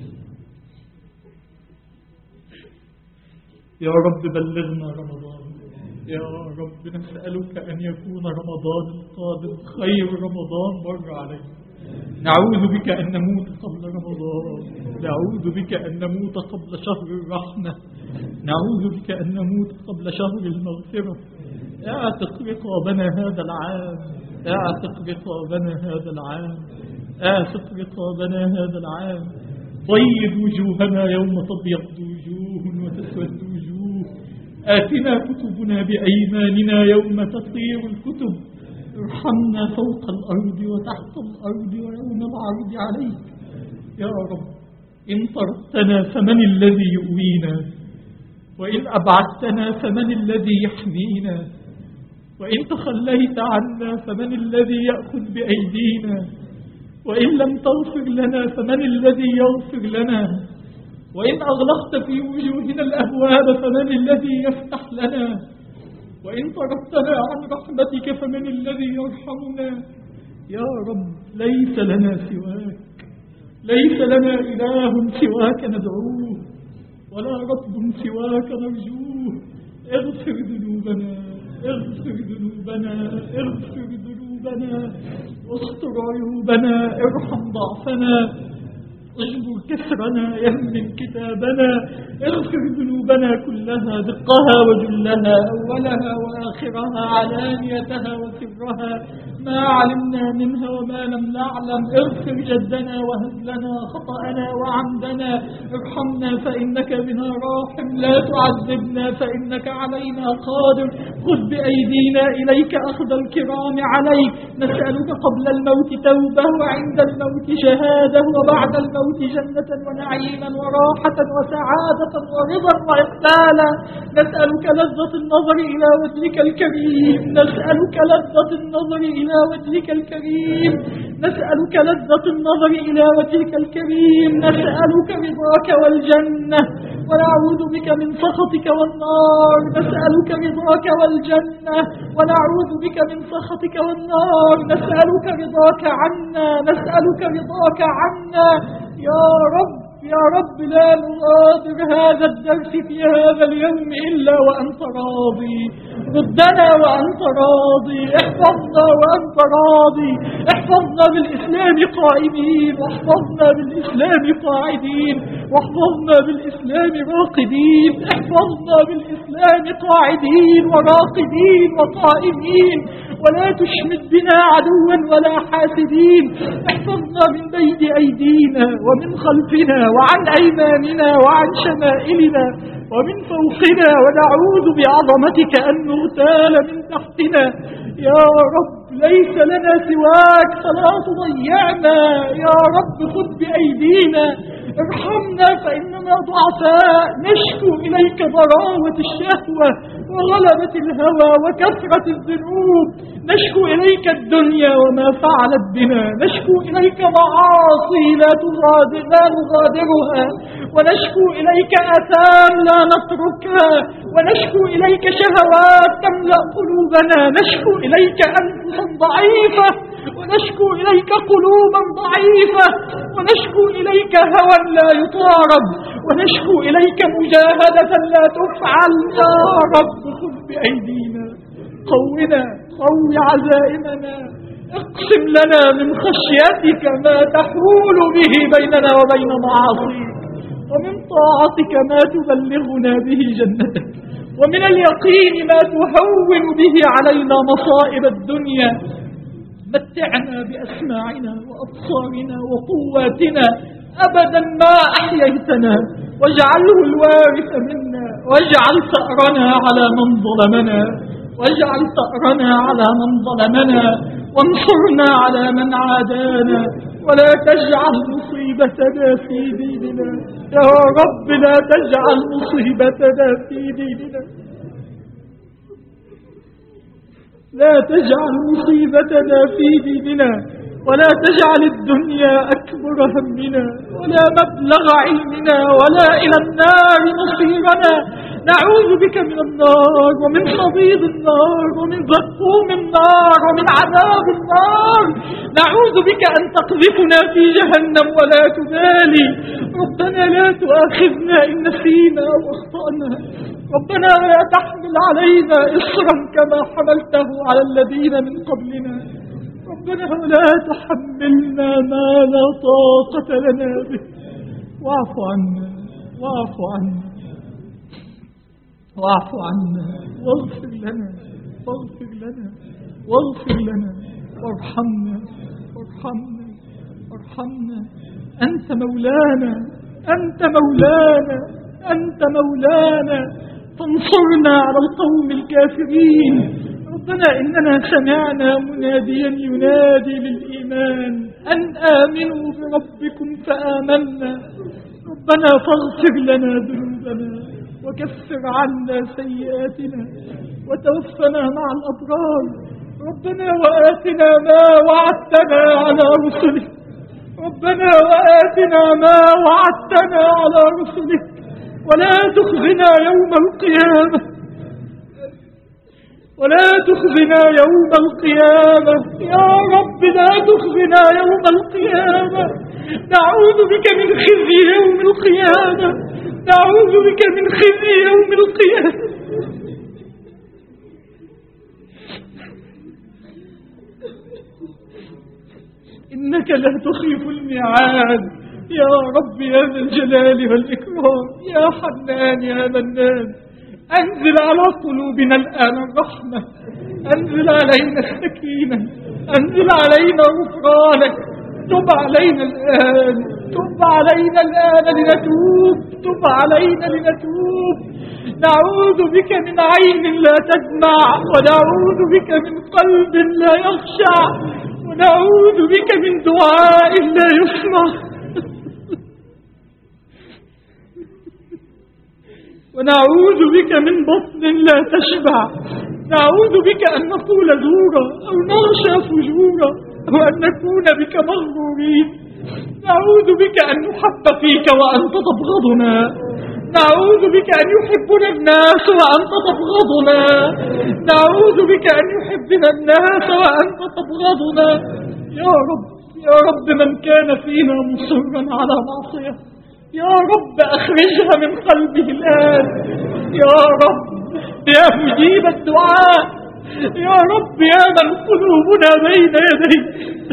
يا رب بلغنا رمضان يا رب نسألك أن يكون رمضان القادم خير رمضان مر علينا نعوذ بك أن نموت قبل رمضان نعوذ بك أن نموت قبل شهر الرحمة نعوذ بك أن نموت قبل شهر المغفرة اعتق رقابنا هذا العام اعتق رقابنا هذا العام اعتق رقابنا هذا العام طيب وجوهنا يوم تبيض وجوه وتسود وجوه آتنا كتبنا بأيماننا يوم تطير الكتب ارحمنا فوق الأرض وتحت الأرض ويوم العرض عليك يا رب إن طردتنا فمن الذي يؤوينا وإن أبعدتنا فمن الذي يحمينا وإن تخليت عنا فمن الذي يأخذ بأيدينا وإن لم تغفر لنا فمن الذي يغفر لنا وإن أغلقت في وجوهنا الأبواب فمن الذي يفتح لنا وإن طردتنا عن رحمتك فمن الذي يرحمنا يا رب ليس لنا سواك ليس لنا إله سواك ندعوه ولا رب سواك نرجوه اغفر ذنوبنا اغفر ذنوبنا اغفر ذنوبنا استر عيوبنا ارحم ضعفنا اجبر كسرنا يمن كتابنا اغفر ذنوبنا كلها دقها وجلها أولها وآخرها علانيتها وسرها ما علمنا منها وما لم نعلم اغفر جدنا وهزلنا خطأنا وعمدنا ارحمنا فإنك بنا راحم لا تعذبنا فإنك علينا قادر خذ بأيدينا إليك أخذ الكرام عليك نسألك قبل الموت توبة وعند الموت شهادة وبعد الموت جنة ونعيما وراحة وسعادة ورضا وإقبالا نسألك لذة النظر إلى وجهك الكريم نسألك لذة النظر إلى وجهك الكريم نسألك لذة النظر إلى وجهك الكريم نسألك رضاك والجنة ونعوذ بك من سخطك والنار نسألك رضاك والجنة ونعوذ بك من سخطك والنار نسألك رضاك عنا نسألك رضاك عنا يا رب يا رب لا نغادر هذا الدرس في هذا اليوم إلا وأنت راضي ردنا وأنت راضي احفظنا وأنت راضي احفظنا بالإسلام قائمين واحفظنا بالإسلام قاعدين واحفظنا بالإسلام راقدين احفظنا بالإسلام قاعدين وراقدين وقائمين ولا تشمت بنا عدوا ولا حاسدين احفظنا من بين أيدينا ومن خلفنا وعن أيماننا وعن شمائلنا ومن فوقنا ونعوذ بعظمتك أن نغتال من تحتنا يا رب ليس لنا سواك فلا تضيعنا يا رب خذ بأيدينا ارحمنا فإننا ضعفاء نشكو إليك ضراوة الشهوة وغلبة الهوى وكثرة الذنوب نشكو إليك الدنيا وما فعلت بنا نشكو إليك معاصي لا تغادر لا نغادرها ونشكو إليك آثام لا نتركها ونشكو إليك شهوات تملأ قلوبنا نشكو إليك أنفسا ضعيفة ونشكو إليك قلوبا ضعيفة ونشكو إليك هوى لا يطارد ونشكو إليك مجاهدة لا تفعل يا رب خذ بأيدينا قونا قوي عزائمنا اقسم لنا من خشيتك ما تحول به بيننا وبين معاصيك ومن طاعتك ما تبلغنا به جنتك ومن اليقين ما تهون به علينا مصائب الدنيا متعنا بأسماعنا وأبصارنا وقواتنا أبدا ما أحييتنا واجعله الوارث منا واجعل ثأرنا على من ظلمنا واجعل ثأرنا على من ظلمنا وانصرنا على من عادانا ولا تجعل مصيبتنا في ديننا يا رب لا تجعل مصيبتنا في ديننا لا تجعل مصيبتنا في ديننا ولا تجعل الدنيا أكبر همنا ولا مبلغ علمنا ولا إلى النار مصيرنا نعوذ بك من النار ومن صديد النار ومن زقوم النار ومن عذاب النار نعوذ بك أن تقذفنا في جهنم ولا تبالي ربنا لا تؤاخذنا إن نسينا أو أخطأنا ربنا لا تحمل علينا إصرا كما حملته على الذين من قبلنا ربنا ولا تحملنا ما لا طاقة لنا به واعف عنا واعف عنا واعف عنا واغفر لنا واغفر لنا واغفر لنا وارحمنا وارحمنا وارحمنا أنت مولانا أنت مولانا أنت مولانا فانصرنا على القوم الكافرين ربنا إننا سمعنا مناديا ينادي للإيمان أن آمنوا بربكم فآمنا ربنا فاغفر لنا ذنوبنا وكفر عنا سيئاتنا وتوفنا مع الأبرار ربنا وآتنا ما وعدتنا على رسلك ربنا وآتنا ما وعدتنا على رسلك ولا تخزنا يوم القيامة ولا تخزنا يوم القيامة يا رب لا تخزنا يوم القيامة نعوذ بك من خزي يوم القيامة نعوذ بك من خزي يوم القيامة إنك لا تخيف الميعاد يا رب يا ذا الجلال والإكرام يا حنان يا منان أنزل على قلوبنا الآن الرحمة أنزل علينا السكينة أنزل علينا غفرانك تب علينا الآن تب علينا الآن لنتوب تب علينا لنتوب نعوذ بك من عين لا تدمع ونعوذ بك من قلب لا يخشع ونعوذ بك من دعاء لا يسمع ونعوذ بك من بطن لا تشبع نعوذ بك أن نقول زورا أو نغشى فجورا أو أن نكون بك مغرورين نعوذ بك أن نحب فيك وأنت تبغضنا نعوذ بك أن يحبنا الناس وأنت تبغضنا نعوذ بك أن يحبنا الناس وأنت تبغضنا يا رب يا رب من كان فينا مصرا على معصية يا رب أخرجها من قلبه الآن يا رب يا مجيب الدعاء يا رب يا من قلوبنا بين يديك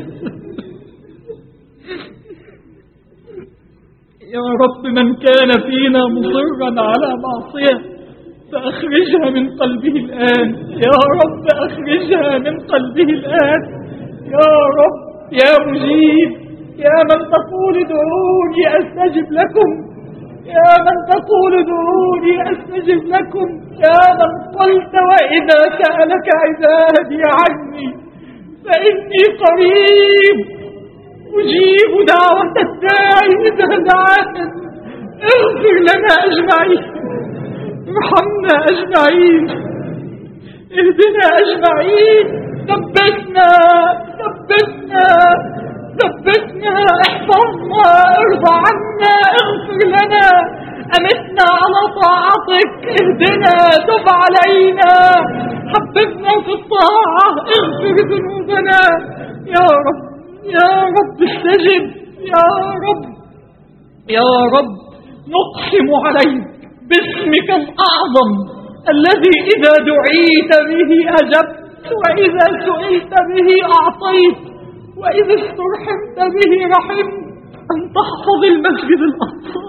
يا رب من كان فينا مصرا على معصية فأخرجها من قلبه الآن يا رب أخرجها من قلبه الآن يا رب يا مجيب يا من تقول ادعوني أستجب لكم يا من تقول ادعوني أستجب لكم يا من قلت وإذا سألك عبادي عني فإني قريب أجيب دعوة الداعي إذا دعانا اغفر لنا أجمعين ارحمنا أجمعين اهدنا أجمعين ثبتنا ثبتنا ثبتنا احفظنا ارضى عنا اغفر لنا أمتنا على طاعتك اهدنا تب علينا حببنا في الطاعة اغفر ذنوبنا يا رب يا رب استجب يا رب يا رب نقسم عليك باسمك الأعظم الذي إذا دعيت به أجبت وإذا سئلت به أعطيت وإذا استرحمت به رحمت أن تحفظ المسجد الأقصى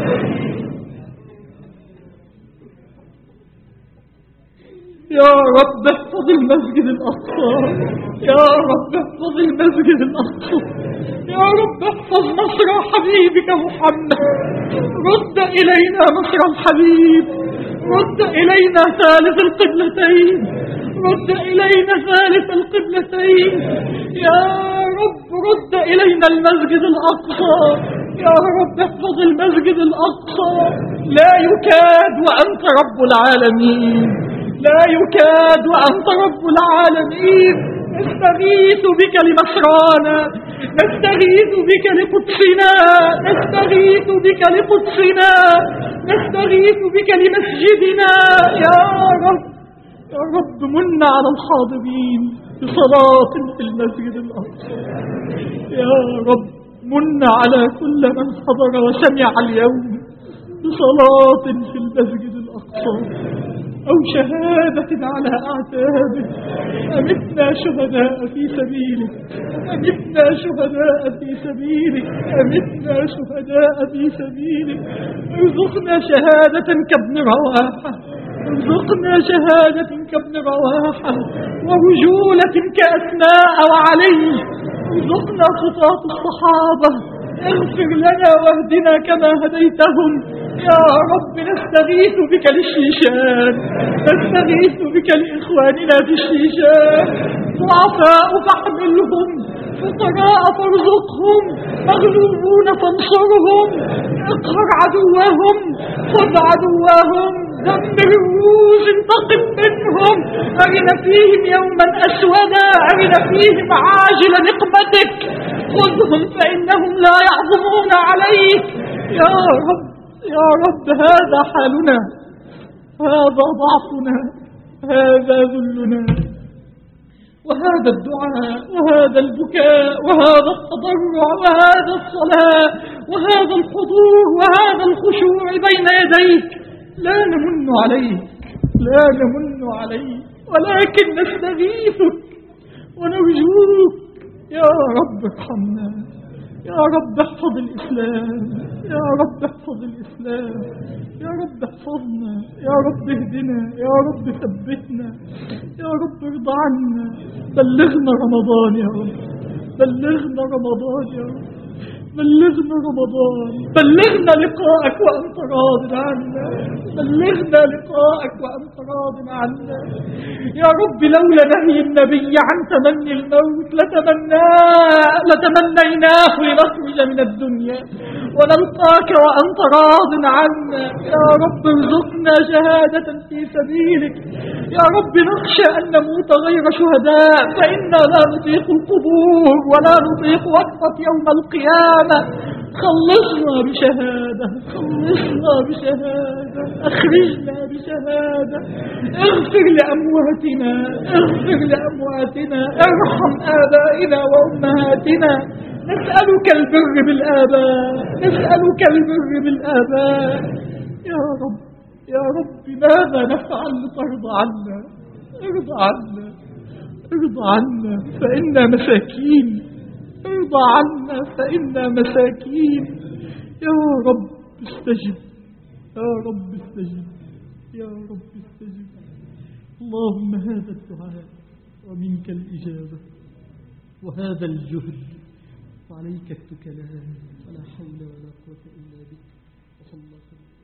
يا رب احفظ المسجد الأقصى يا رب احفظ المسجد الأقصى يا رب احفظ مصر حبيبك محمد رد إلينا مصر الحبيب رد إلينا ثالث القبلتين رد إلينا ثالث القبلتين يا رب رد إلينا المسجد الأقصى يا رب احفظ المسجد الأقصى لا يكاد وأنت رب العالمين لا يكاد وأنت رب العالمين نستغيث بك لمصرانا نستغيث بك لقدسنا نستغيث بك لقدسنا نستغيث بك لمسجدنا يا رب يا رب من على الحاضرين بصلاة في المسجد الأقصى يا رب من على كل من حضر وسمع اليوم بصلاة في المسجد الأقصى أو شهادة على أعتابه أمتنا شهداء في سبيلك أمتنا شهداء في سبيلك أمتنا شهداء في سبيلك ارزقنا شهادة كابن رواحة ارزقنا شهادة كابن رواحة ورجولة كأسماء وعلي ارزقنا خطاة الصحابة اغفر لنا واهدنا كما هديتهم يا رب نستغيث بك للشيشان نستغيث بك لإخواننا في الشيشان ضعفاء فاحملهم فقراء فارزقهم مغلوبون فانصرهم اقهر عدوهم خذ عدوهم دمر الروس انتقم منهم أرنا فيهم يوما أسودا أرنا فيهم عاجل نقمتك خذهم فإنهم لا يعظمون عليك يا رب يا رب هذا حالنا هذا ضعفنا هذا ذلنا وهذا الدعاء وهذا البكاء وهذا التضرع وهذا الصلاة وهذا الحضور وهذا الخشوع بين يديك لا نمن عليك لا نمن عليك ولكن نستغيثك ونرجوك يا رب ارحمنا يا رب احفظ الإسلام يا رب احفظ الإسلام يا رب احفظنا يا رب اهدنا يا رب ثبتنا يا رب ارضى عنا بلغنا رمضان يا رب بلغنا رمضان يا رب بلغنا رمضان بلغنا لقاءك وأنت راض عنا بلغنا لقاءك وأنت راض عنا يا رب لولا نهي النبي عن تمني الموت لتمناه لتمنيناه لنخرج من الدنيا ونلقاك وأنت راض عنا يا رب ارزقنا شهادة في سبيلك يا رب نخشى أن نموت غير شهداء فإنا لا نطيق القبور ولا نطيق وقفة يوم القيامة خلصنا بشهادة خلصنا بشهادة أخرجنا بشهادة اغفر لأمواتنا اغفر لأمواتنا ارحم آبائنا وأمهاتنا نسألك البر بالآباء نسألك البر بالآباء يا رب يا رب ماذا نفعل لترضى عنا ارضى عنا ارضى عنا فإنا مساكين ارضى عنا فإنا مساكين يا رب استجب يا رب استجب يا رب استجب اللهم هذا الدعاء ومنك الإجابة وهذا الجهد وعليك التكلان ولا حول ولا قوة إلا بك وصلى الله وسلم